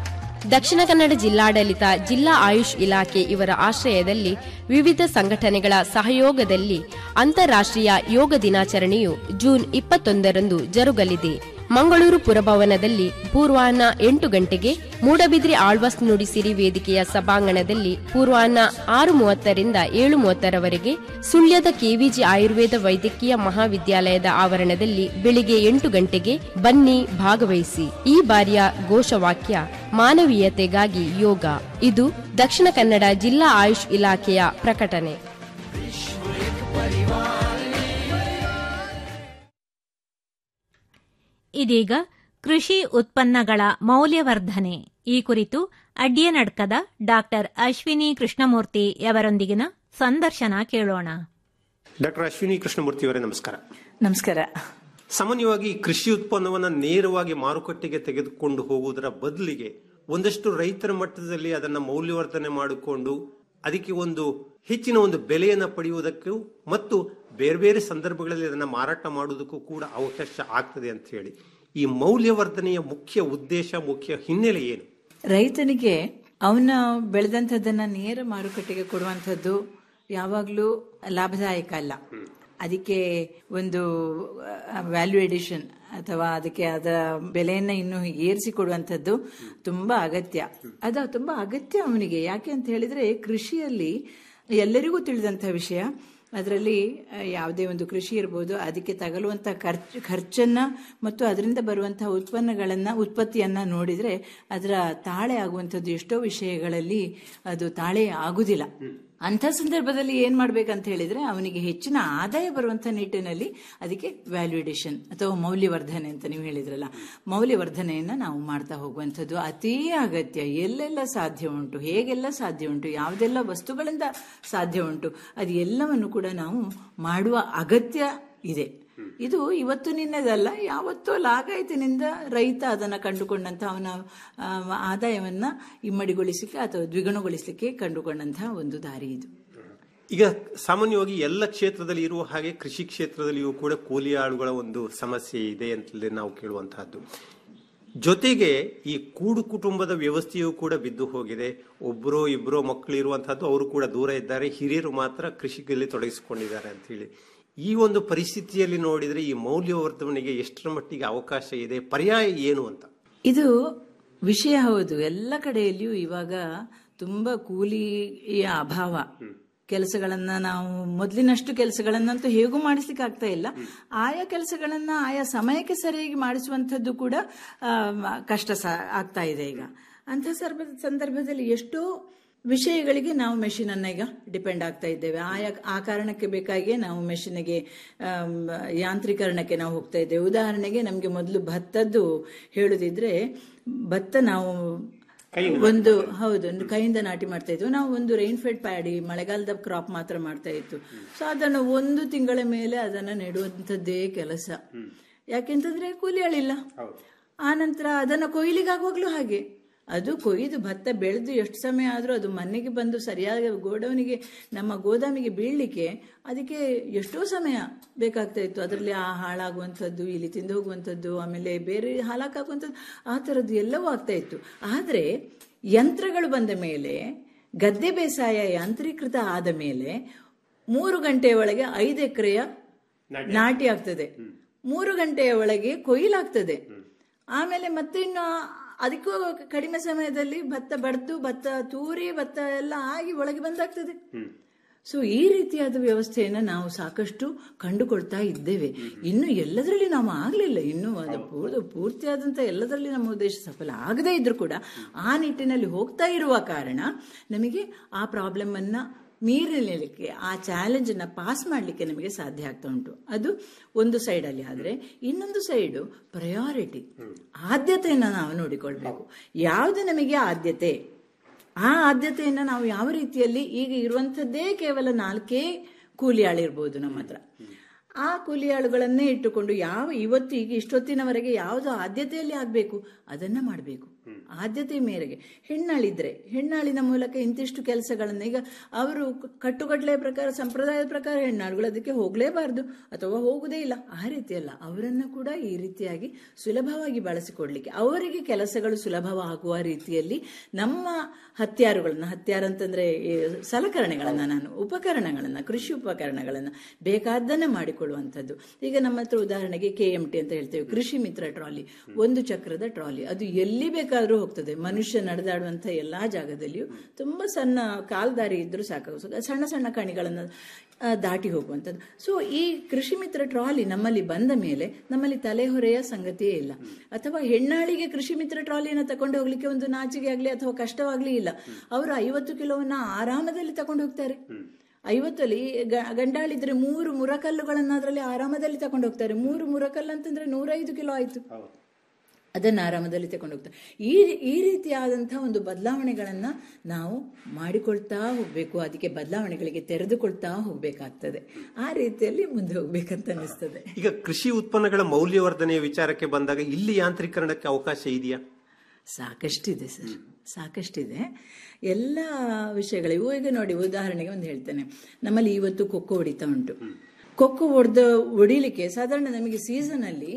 ದಕ್ಷಿಣ ಕನ್ನಡ ಜಿಲ್ಲಾಡಳಿತ ಜಿಲ್ಲಾ ಆಯುಷ್ ಇಲಾಖೆ ಇವರ ಆಶ್ರಯದಲ್ಲಿ ವಿವಿಧ ಸಂಘಟನೆಗಳ ಸಹಯೋಗದಲ್ಲಿ ಅಂತಾರಾಷ್ಟ್ರೀಯ ಯೋಗ ದಿನಾಚರಣೆಯು ಜೂನ್ ಇಪ್ಪತ್ತೊಂದರಂದು ಜರುಗಲಿದೆ ಮಂಗಳೂರು ಪುರಭವನದಲ್ಲಿ ಪೂರ್ವಾಹ್ನ ಎಂಟು ಗಂಟೆಗೆ ಮೂಡಬಿದ್ರಿ ಆಳ್ವಾಸ್ ನುಡಿಸಿರಿ ವೇದಿಕೆಯ ಸಭಾಂಗಣದಲ್ಲಿ ಪೂರ್ವಾಹ್ನ ಆರು ಮೂವತ್ತರಿಂದ ಏಳು ಮೂವತ್ತರವರೆಗೆ ಸುಳ್ಯದ ಕೆವಿಜಿ ಆಯುರ್ವೇದ ವೈದ್ಯಕೀಯ ಮಹಾವಿದ್ಯಾಲಯದ ಆವರಣದಲ್ಲಿ ಬೆಳಿಗ್ಗೆ ಎಂಟು ಗಂಟೆಗೆ ಬನ್ನಿ ಭಾಗವಹಿಸಿ ಈ ಬಾರಿಯ ಘೋಷವಾಕ್ಯ ಮಾನವೀಯತೆಗಾಗಿ ಯೋಗ ಇದು ದಕ್ಷಿಣ ಕನ್ನಡ ಜಿಲ್ಲಾ ಆಯುಷ್ ಇಲಾಖೆಯ ಪ್ರಕಟಣೆ ಇದೀಗ ಕೃಷಿ ಉತ್ಪನ್ನಗಳ ಮೌಲ್ಯವರ್ಧನೆ ಈ ಕುರಿತು ಅಡ್ಯನಡ್ಕದ ಡಾಕ್ಟರ್ ಅಶ್ವಿನಿ ಕೃಷ್ಣಮೂರ್ತಿ ಅವರೊಂದಿಗಿನ ಸಂದರ್ಶನ ಕೇಳೋಣ ಡಾಕ್ಟರ್ ಅಶ್ವಿನಿ ಕೃಷ್ಣಮೂರ್ತಿಯವರೇ ನಮಸ್ಕಾರ ನಮಸ್ಕಾರ ಸಾಮಾನ್ಯವಾಗಿ ಕೃಷಿ ಉತ್ಪನ್ನವನ್ನ ನೇರವಾಗಿ ಮಾರುಕಟ್ಟೆಗೆ ತೆಗೆದುಕೊಂಡು ಹೋಗುವುದರ ಬದಲಿಗೆ ಒಂದಷ್ಟು ರೈತರ ಮಟ್ಟದಲ್ಲಿ ಅದನ್ನ ಮೌಲ್ಯವರ್ಧನೆ ಮಾಡಿಕೊಂಡು ಅದಕ್ಕೆ ಒಂದು ಹೆಚ್ಚಿನ ಒಂದು ಬೆಲೆಯನ್ನ ಪಡೆಯುವುದಕ್ಕೂ ಮತ್ತು ಬೇರೆ ಬೇರೆ ಸಂದರ್ಭಗಳಲ್ಲಿ ಅದನ್ನ ಮಾರಾಟ ಮಾಡುವುದಕ್ಕೂ ಕೂಡ ಅವಕಾಶ ಆಗ್ತದೆ ಅಂತ ಹೇಳಿ ಈ ಮೌಲ್ಯವರ್ಧನೆಯ ಮುಖ್ಯ ಉದ್ದೇಶ ಮುಖ್ಯ ಹಿನ್ನೆಲೆ ಏನು ರೈತನಿಗೆ ಅವನ ಬೆಳೆದಂಥದ್ದನ್ನ ನೇರ ಮಾರುಕಟ್ಟೆಗೆ ಕೊಡುವಂಥದ್ದು ಯಾವಾಗಲೂ ಲಾಭದಾಯಕ ಅಲ್ಲ ಅದಕ್ಕೆ ಒಂದು ವ್ಯಾಲ್ಯೂ ಎಡಿಷನ್ ಅಥವಾ ಅದಕ್ಕೆ ಅದರ ಬೆಲೆಯನ್ನ ಇನ್ನು ಏರಿಸಿ ಕೊಡುವಂಥದ್ದು ತುಂಬಾ ಅಗತ್ಯ ಅದು ತುಂಬಾ ಅಗತ್ಯ ಅವನಿಗೆ ಯಾಕೆ ಅಂತ ಹೇಳಿದ್ರೆ ಕೃಷಿಯಲ್ಲಿ ಎಲ್ಲರಿಗೂ ತಿಳಿದಂಥ ವಿಷಯ ಅದರಲ್ಲಿ ಯಾವುದೇ ಒಂದು ಕೃಷಿ ಇರ್ಬೋದು ಅದಕ್ಕೆ ತಗಲುವಂಥ ಖರ್ಚು ಖರ್ಚನ್ನ ಮತ್ತು ಅದರಿಂದ ಬರುವಂತಹ ಉತ್ಪನ್ನಗಳನ್ನ ಉತ್ಪತ್ತಿಯನ್ನ ನೋಡಿದ್ರೆ ಅದರ ತಾಳೆ ಆಗುವಂಥದ್ದು ಎಷ್ಟೋ ವಿಷಯಗಳಲ್ಲಿ ಅದು ತಾಳೆ ಆಗುದಿಲ್ಲ ಅಂಥ ಸಂದರ್ಭದಲ್ಲಿ ಏನ್ ಮಾಡ್ಬೇಕಂತ ಹೇಳಿದ್ರೆ ಅವನಿಗೆ ಹೆಚ್ಚಿನ ಆದಾಯ ಬರುವಂತ ನಿಟ್ಟಿನಲ್ಲಿ ಅದಕ್ಕೆ ವ್ಯಾಲ್ಯೂಡೇಷನ್ ಅಥವಾ ಮೌಲ್ಯವರ್ಧನೆ ಅಂತ ನೀವು ಹೇಳಿದ್ರಲ್ಲ ಮೌಲ್ಯವರ್ಧನೆಯನ್ನ ನಾವು ಮಾಡ್ತಾ ಹೋಗುವಂಥದ್ದು ಅತೀ ಅಗತ್ಯ ಎಲ್ಲೆಲ್ಲ ಸಾಧ್ಯ ಉಂಟು ಹೇಗೆಲ್ಲ ಸಾಧ್ಯ ಉಂಟು ಯಾವುದೆಲ್ಲ ವಸ್ತುಗಳಿಂದ ಸಾಧ್ಯ ಉಂಟು ಅದು ಎಲ್ಲವನ್ನು ಕೂಡ ನಾವು ಮಾಡುವ ಅಗತ್ಯ ಇದೆ ಇದು ಇವತ್ತು ನಿನ್ನದಲ್ಲ ಯಾವತ್ತೋ ಲಾಗಾಯತಿನಿಂದ ರೈತ ಅದನ್ನ ಕಂಡುಕೊಂಡಂತ ಅವನ ಆ, ಆದಾಯವನ್ನ ಇಮ್ಮಡಿಗೊಳಿಸಲಿಕ್ಕೆ ಅಥವಾ ದ್ವಿಗುಣಗೊಳಿಸಲಿಕ್ಕೆ ಕಂಡುಕೊಂಡಂತಹ ಒಂದು ದಾರಿ ಇದು ಈಗ ಸಾಮಾನ್ಯವಾಗಿ ಎಲ್ಲ ಕ್ಷೇತ್ರದಲ್ಲಿ ಇರುವ ಹಾಗೆ ಕೃಷಿ ಕ್ಷೇತ್ರದಲ್ಲಿಯೂ ಕೂಡ ಕೂಲಿ ಆಳುಗಳ ಒಂದು ಸಮಸ್ಯೆ ಇದೆ ಅಂತಲೇ ನಾವು ಕೇಳುವಂತಹದ್ದು ಜೊತೆಗೆ ಈ ಕೂಡು ಕುಟುಂಬದ ವ್ಯವಸ್ಥೆಯೂ ಕೂಡ ಬಿದ್ದು ಹೋಗಿದೆ ಒಬ್ಬರೋ ಇಬ್ಬರೋ ಮಕ್ಕಳು ಇರುವಂತಹದ್ದು ಅವರು ಕೂಡ ದೂರ ಇದ್ದಾರೆ ಹಿರಿಯರು ಮಾತ್ರ ಕೃಷಿಯಲ್ಲಿ ತೊಡಗಿಸಿಕೊಂಡಿದ್ದಾರೆ ಅಂತ ಹೇಳಿ ಈ ಒಂದು ಪರಿಸ್ಥಿತಿಯಲ್ಲಿ ನೋಡಿದ್ರೆ ಈ ಮೌಲ್ಯವರ್ಧನೆಗೆ ಎಷ್ಟರ ಮಟ್ಟಿಗೆ ಅವಕಾಶ ಇದೆ ಪರ್ಯಾಯ ಏನು ಅಂತ ಇದು ವಿಷಯ ಹೌದು ಎಲ್ಲ ಕಡೆಯಲ್ಲಿಯೂ ಇವಾಗ ತುಂಬಾ ಕೂಲಿಯ ಅಭಾವ ಕೆಲಸಗಳನ್ನ ನಾವು ಮೊದಲಿನಷ್ಟು ಕೆಲಸಗಳನ್ನಂತೂ ಹೇಗೂ ಮಾಡಿಸ್ಲಿಕ್ಕೆ ಆಗ್ತಾ ಇಲ್ಲ ಆಯಾ ಕೆಲಸಗಳನ್ನ ಆಯಾ ಸಮಯಕ್ಕೆ ಸರಿಯಾಗಿ ಮಾಡಿಸುವಂಥದ್ದು ಕೂಡ ಆ, ಕಷ್ಟ ಸ- ಆಗ್ತಾ ಇದೆ ಈಗ ಅಂಥ ಸರ್ಭ- ಸಂದರ್ಭದಲ್ಲಿ ಎಷ್ಟೋ ವಿಷಯಗಳಿಗೆ ನಾವು ಮೆಷಿನ್ ಅನ್ನ ಈಗ ಡಿಪೆಂಡ್ ಆಗ್ತಾ ಇದ್ದೇವೆ ಆಯಾ ಆ ಕಾರಣಕ್ಕೆ ಬೇಕಾಗಿಯೇ ನಾವು ಮೆಷಿನ್ಗೆ ಆಮ್, ಯಾಂತ್ರೀಕರಣಕ್ಕೆ ನಾವು ಹೋಗ್ತಾ ಇದ್ದೇವೆ ಉದಾಹರಣೆಗೆ ನಮಗೆ ಮೊದಲು ಭತ್ತದ್ದು ಹೇಳುದಿದ್ರೆ ಭತ್ತ ನಾವು ಒಂದು ಹೌದು ಒಂದು ಕೈಯಿಂದ ನಾಟಿ ಮಾಡ್ತಾ ಇದ್ವು ನಾವು ಒಂದು ರೈನ್ ಫೆಡ್ ಪ್ಯಾಡಿ ಮಳೆಗಾಲದ ಕ್ರಾಪ್ ಮಾತ್ರ ಮಾಡ್ತಾ ಇತ್ತು ಸೊ ಅದನ್ನು ಒಂದು ತಿಂಗಳ ಮೇಲೆ ಅದನ್ನ ನೆಡುವಂಥದ್ದೇ ಕೆಲಸ ಯಾಕೆಂತಂದ್ರೆ ಕೂಲಿ ಆಳಿಲ್ಲ ಆ ನಂತರ ಅದನ್ನ ಕೊಯ್ಲಿಗಾಗುವಾಗ್ಲೂ ಹಾಗೆ ಅದು ಕೊಯ್ದು ಭತ್ತ ಬೆಳೆದು ಎಷ್ಟು ಸಮಯ ಆದರೂ ಅದು ಮನೆಗೆ ಬಂದು ಸರಿಯಾದ ಗೋಡೌನಿಗೆ ನಮ್ಮ ಗೋದಾಮಿಗೆ ಬೀಳಲಿಕ್ಕೆ ಅದಕ್ಕೆ ಎಷ್ಟೋ ಸಮಯ ಬೇಕಾಗ್ತಾ ಇತ್ತು ಅದರಲ್ಲಿ ಆ ಹಾಳಾಗುವಂಥದ್ದು ಇಲ್ಲಿ ತಿಂದು ಹೋಗುವಂಥದ್ದು ಆಮೇಲೆ ಬೇರೆ ಹಾಳಾಕಾಗುವಂಥದ್ದು ಆ ಥರದ್ದು ಎಲ್ಲವೂ ಆಗ್ತಾ ಇತ್ತು ಆದರೆ ಯಂತ್ರಗಳು ಬಂದ ಮೇಲೆ ಗದ್ದೆ ಬೇಸಾಯ ಯಾಂತ್ರೀಕೃತ ಆದ ಮೇಲೆ ಮೂರು ಗಂಟೆಯ ಒಳಗೆ ಐದು ಎಕರೆಯ ನಾಟಿ ಆಗ್ತದೆ ಮೂರು ಗಂಟೆಯ ಒಳಗೆ ಕೊಯ್ಲಾಗ್ತದೆ ಆಮೇಲೆ ಮತ್ತೆ ಇನ್ನು ಅದಕ್ಕೂ ಕಡಿಮೆ ಸಮಯದಲ್ಲಿ ಭತ್ತ ಬಡ್ದು ಭತ್ತ ತೂರಿ ಭತ್ತ ಎಲ್ಲ ಆಗಿ ಒಳಗೆ ಬಂದಾಗ್ತದೆ ಸೊ ಈ ರೀತಿಯಾದ ವ್ಯವಸ್ಥೆಯನ್ನ ನಾವು ಸಾಕಷ್ಟು ಕಂಡುಕೊಳ್ತಾ ಇದ್ದೇವೆ ಇನ್ನು ಎಲ್ಲದರಲ್ಲಿ ನಾವು ಆಗ್ಲಿಲ್ಲ ಇನ್ನು ಅದು ಪೂರ್ತಿ ಪೂರ್ತಿಯಾದಂತ ಎಲ್ಲದರಲ್ಲಿ ನಮ್ಮ ಉದ್ದೇಶ ಸಫಲ ಆಗದೇ ಇದ್ರೂ ಕೂಡ ಆ ನಿಟ್ಟಿನಲ್ಲಿ ಹೋಗ್ತಾ ಇರುವ ಕಾರಣ ನಮಗೆ ಆ ಪ್ರಾಬ್ಲಮ್ ಅನ್ನ ಮೀರಲಿಕ್ಕೆ ಆ ಚಾಲೆಂಜ್ ಅನ್ನ ಪಾಸ್ ಮಾಡಲಿಕ್ಕೆ ನಮಗೆ ಸಾಧ್ಯ ಆಗ್ತಾ ಉಂಟು ಅದು ಒಂದು ಸೈಡ್ ಅಲ್ಲಿ ಆದ್ರೆ ಇನ್ನೊಂದು ಸೈಡು ಪ್ರಯಾರಿಟಿ ಆದ್ಯತೆಯನ್ನ ನಾವು ನೋಡಿಕೊಳ್ಬೇಕು ಯಾವುದು ನಮಗೆ ಆದ್ಯತೆ ಆ ಆದ್ಯತೆಯನ್ನ ನಾವು ಯಾವ ರೀತಿಯಲ್ಲಿ ಈಗ ಇರುವಂತದ್ದೇ ಕೇವಲ ನಾಲ್ಕೇ ಕೂಲಿ ಆಳಿರ್ಬೋದು ನಮ್ಮ ಹತ್ರ ಆ ಕೂಲಿ ಆಳುಗಳನ್ನೇ ಇಟ್ಟುಕೊಂಡು ಯಾವ ಇವತ್ತು ಈಗ ಇಷ್ಟೊತ್ತಿನವರೆಗೆ ಯಾವುದು ಆದ್ಯತೆಯಲ್ಲಿ ಆಗ್ಬೇಕು ಅದನ್ನ ಮಾಡಬೇಕು ಆದ್ಯತೆ ಮೇರೆಗೆ ಹೆಣ್ಣಾಳಿದ್ರೆ ಹೆಣ್ಣಾಳಿನ ಮೂಲಕ ಇಂತಿಷ್ಟು ಕೆಲಸಗಳನ್ನ ಈಗ ಅವರು ಕಟ್ಟುಕಟ್ಲೆಯ ಪ್ರಕಾರ ಸಂಪ್ರದಾಯದ ಪ್ರಕಾರ ಹೆಣ್ಣಾಳುಗಳು ಅದಕ್ಕೆ ಹೋಗಲೇಬಾರದು ಅಥವಾ ಹೋಗುದೇ ಇಲ್ಲ ಆ ರೀತಿ ಅಲ್ಲ ಅವರನ್ನ ಕೂಡ ಈ ರೀತಿಯಾಗಿ ಸುಲಭವಾಗಿ ಬಳಸಿಕೊಡ್ಲಿಕ್ಕೆ ಅವರಿಗೆ ಕೆಲಸಗಳು ಸುಲಭವಾಗುವ ರೀತಿಯಲ್ಲಿ ನಮ್ಮ ಹತ್ಯಾರುಗಳನ್ನ ಹತ್ಯಾರ ಅಂತಂದ್ರೆ ಈ ಸಲಕರಣೆಗಳನ್ನ ನಾನು ಉಪಕರಣಗಳನ್ನ ಕೃಷಿ ಉಪಕರಣಗಳನ್ನ ಬೇಕಾದ್ದನ್ನ ಮಾಡಿಕೊಳ್ಳುವಂಥದ್ದು ಈಗ ನಮ್ಮ ಹತ್ರ ಉದಾಹರಣೆಗೆ ಕೆ ಎಂ ಟಿ ಅಂತ ಹೇಳ್ತೇವೆ ಕೃಷಿ ಮಿತ್ರ ಟ್ರಾಲಿ ಒಂದು ಚಕ್ರದ ಟ್ರಾಲಿ ಅದು ಎಲ್ಲಿ ಬೇಕಾದರೂ ಹೋಗ್ತದೆ ಮನುಷ್ಯ ನಡೆದಾಡುವಂಥ ಎಲ್ಲಾ ಜಾಗದಲ್ಲಿಯೂ ತುಂಬಾ ಸಣ್ಣ ಕಾಲ್ದಾರಿ ಇದ್ರೂ ಸಾಕು ಸಣ್ಣ ಸಣ್ಣ ಕಣಿಗಳನ್ನು ಆ, ದಾಟಿ ಹೋಗುವಂಥದ್ದು ಸೊ ಈ ಕೃಷಿ ಮಿತ್ರ ಟ್ರಾಲಿ ನಮ್ಮಲ್ಲಿ ಬಂದ ಮೇಲೆ ನಮ್ಮಲ್ಲಿ ತಲೆಹೊರೆಯ ಸಂಗತಿಯೇ ಇಲ್ಲ ಅಥವಾ ಹೆಣ್ಣಾಳಿಗೆ ಕೃಷಿ ಮಿತ್ರ ಟ್ರಾಲಿಯನ್ನು ತಕೊಂಡು ಹೋಗ್ಲಿಕ್ಕೆ ಒಂದು ನಾಚಿಕೆ ಆಗಲಿ ಅಥವಾ ಕಷ್ಟವಾಗ್ಲಿ ಇಲ್ಲ ಅವರು ಐವತ್ತು ಕಿಲೋವನ್ನ ಆರಾಮದಲ್ಲಿ ತಕೊಂಡು ಹೋಗ್ತಾರೆ ಐವತ್ತಲ್ಲಿ ಗ- ಗಂಡಾಳಿದ್ರೆ ಮೂರು ಮುರಕಲ್ಲುಗಳನ್ನ ಅದರಲ್ಲಿ ಆರಾಮದಲ್ಲಿ ತಕೊಂಡು ಹೋಗ್ತಾರೆ ಮೂರು ಮುರಕಲ್ಲು ಅಂತಂದ್ರೆ ನೂರೈದು ಕಿಲೋ ಆಯ್ತು ಅದನ್ನು ಆರಾಮದಲ್ಲಿ ತಕೊಂಡು ಹೋಗ್ತಾರೆ ಈ ಈ ರೀತಿಯಾದಂತಹ ಒಂದು ಬದಲಾವಣೆಗಳನ್ನ ನಾವು ಮಾಡಿಕೊಳ್ತಾ ಹೋಗ್ಬೇಕು ಅದಕ್ಕೆ ಬದಲಾವಣೆಗಳಿಗೆ ತೆರೆದುಕೊಳ್ತಾ ಹೋಗ್ಬೇಕಾಗ್ತದೆ ಆ ರೀತಿಯಲ್ಲಿ ಮುಂದೆ ಹೋಗ್ಬೇಕಂತ ಅನಿಸ್ತದೆ ಈಗ ಕೃಷಿ ಉತ್ಪನ್ನಗಳ ಮೌಲ್ಯವರ್ಧನೆಯ ವಿಚಾರಕ್ಕೆ ಬಂದಾಗ ಇಲ್ಲಿ ಯಾಂತ್ರೀಕರಣಕ್ಕೆ ಅವಕಾಶ ಇದೆಯಾ ಸಾಕಷ್ಟಿದೆ ಸರ್ ಸಾಕಷ್ಟಿದೆ ಎಲ್ಲ ವಿಷಯಗಳಿಗೂ ಈಗ ನೋಡಿ ಉದಾಹರಣೆಗೆ ಒಂದು ಹೇಳ್ತೇನೆ ನಮ್ಮಲ್ಲಿ ಇವತ್ತು ಕೊಕ್ಕೋ ಹೊಡಿತಾ ಉಂಟು ಕೊಕ್ಕೋ ಹೊಡೆದ ಹೊಡಿಲಿಕ್ಕೆ ಸಾಧಾರಣ ನಮಗೆ ಸೀಸನ್ ಅಲ್ಲಿ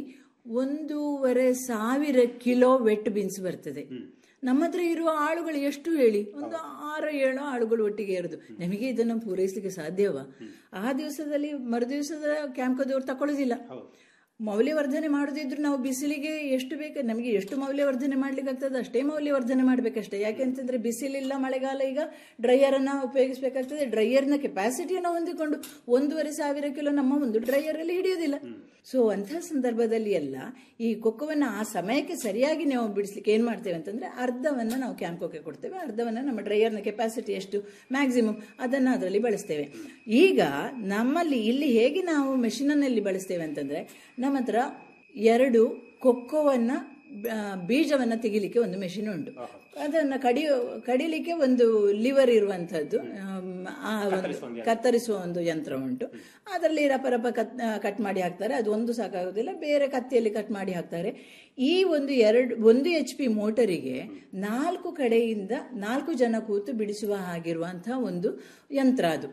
ಒಂದೂವರೆ ಸಾವಿರ ಕಿಲೋ ವೆಟ್ ಬೀನ್ಸ್ ಬರ್ತದೆ ನಮ್ಮ ಹತ್ರ ಇರುವ ಆಳುಗಳು ಎಷ್ಟು ಹೇಳಿ ಒಂದು ಆರು ಏಳು ಆಳುಗಳು ಒಟ್ಟಿಗೆ ಇರೋದು ನಮಗೆ ಇದನ್ನು ಪೂರೈಸಲಿಕ್ಕೆ ಸಾಧ್ಯವಾ ಆ ದಿವಸದಲ್ಲಿ ಮರು ದಿವಸದ ಕ್ಯಾಂಪ್ಕದವ್ರು ತಕೊಳ್ಳೋದಿಲ್ಲ ಮೌಲ್ಯವರ್ಧನೆ ಮಾಡೋದಿದ್ರು ನಾವು ಬಿಸಿಲಿಗೆ ಎಷ್ಟು ಬೇಕು ನಮಗೆ ಎಷ್ಟು ಮೌಲ್ಯವರ್ಧನೆ ಮಾಡ್ಲಿಕ್ಕೆ ಆಗ್ತದೆ ಅಷ್ಟೇ ಮೌಲ್ಯವರ್ಧನೆ ಮಾಡ್ಬೇಕಷ್ಟೇ ಯಾಕೆಂತಂದ್ರೆ ಬಿಸಿಲಿಲ್ಲ ಮಳೆಗಾಲ ಈಗ ಡ್ರೈಯರ್ ಅನ್ನ ಉಪಯೋಗಿಸಬೇಕಾಗ್ತದೆ ಡ್ರೈಯರ್ನ ಕೆಪಾಸಿಟಿಯನ್ನು ಹೊಂದಿಕೊಂಡು ಒಂದೂವರೆ ಸಾವಿರ ಕಿಲೋ ನಮ್ಮ ಒಂದು ಡ್ರೈಯರ್ ಅಲ್ಲಿ ಹಿಡಿಯೋದಿಲ್ಲ ಸೊ ಅಂತಹ ಸಂದರ್ಭದಲ್ಲಿ ಎಲ್ಲ ಈ ಕೊಕ್ಕವನ್ನ ಆ ಸಮಯಕ್ಕೆ ಸರಿಯಾಗಿ ನಾವು ಬಿಡಿಸ್ಲಿಕ್ಕೆ ಏನ್ ಮಾಡ್ತೇವೆ ಅಂತಂದ್ರೆ ಅರ್ಧವನ್ನ ನಾವು ಕ್ಯಾಂಪ್ಕೋಕ್ಕೆ ಕೊಡ್ತೇವೆ ಅರ್ಧವನ್ನ ನಮ್ಮ ಡ್ರೈಯರ್ನ ಕೆಪಾಸಿಟಿ ಎಷ್ಟು ಮ್ಯಾಕ್ಸಿಮಮ್ ಅದನ್ನ ಅದರಲ್ಲಿ ಬಳಸ್ತೇವೆ ಈಗ ನಮ್ಮಲ್ಲಿ ಇಲ್ಲಿ ಹೇಗೆ ನಾವು ಮೆಷಿನಲ್ಲಿ ಬಳಸ್ತೇವೆ ಅಂತಂದ್ರೆ ನಮ್ಮ ಹತ್ರ ಎರಡು ಕೊಕ್ಕೋವನ್ನ ಆ, ಬೀಜವನ್ನ ತೆಗಿಲಿಕ್ಕೆ ಒಂದು ಮೆಷಿನ್ ಉಂಟು ಅದನ್ನ ಕಡಿಯೋ ಕಡಿಲಿಕ್ಕೆ ಒಂದು ಲಿವರ್ ಇರುವಂತದ್ದು ಆಮ್, ಆ ಒಂದು ಕತ್ತರಿಸುವ ಒಂದು ಯಂತ್ರ ಉಂಟು ಅದರಲ್ಲಿ ರಪ ರಪ ಕತ್ ಕಟ್ ಮಾಡಿ ಹಾಕ್ತಾರೆ ಅದು ಒಂದು ಸಾಕಾಗೋದಿಲ್ಲ ಬೇರೆ ಕತ್ತಿಯಲ್ಲಿ ಕಟ್ ಮಾಡಿ ಹಾಕ್ತಾರೆ ಈ ಒಂದು ಎರಡು ಒಂದು ಎಚ್ ಪಿ ಮೋಟರಿಗೆ ನಾಲ್ಕು ಕಡೆಯಿಂದ ನಾಲ್ಕು ಜನ ಕೂತು ಬಿಡಿಸುವ ಹಾಗಿರುವಂತಹ ಒಂದು ಯಂತ್ರ ಅದು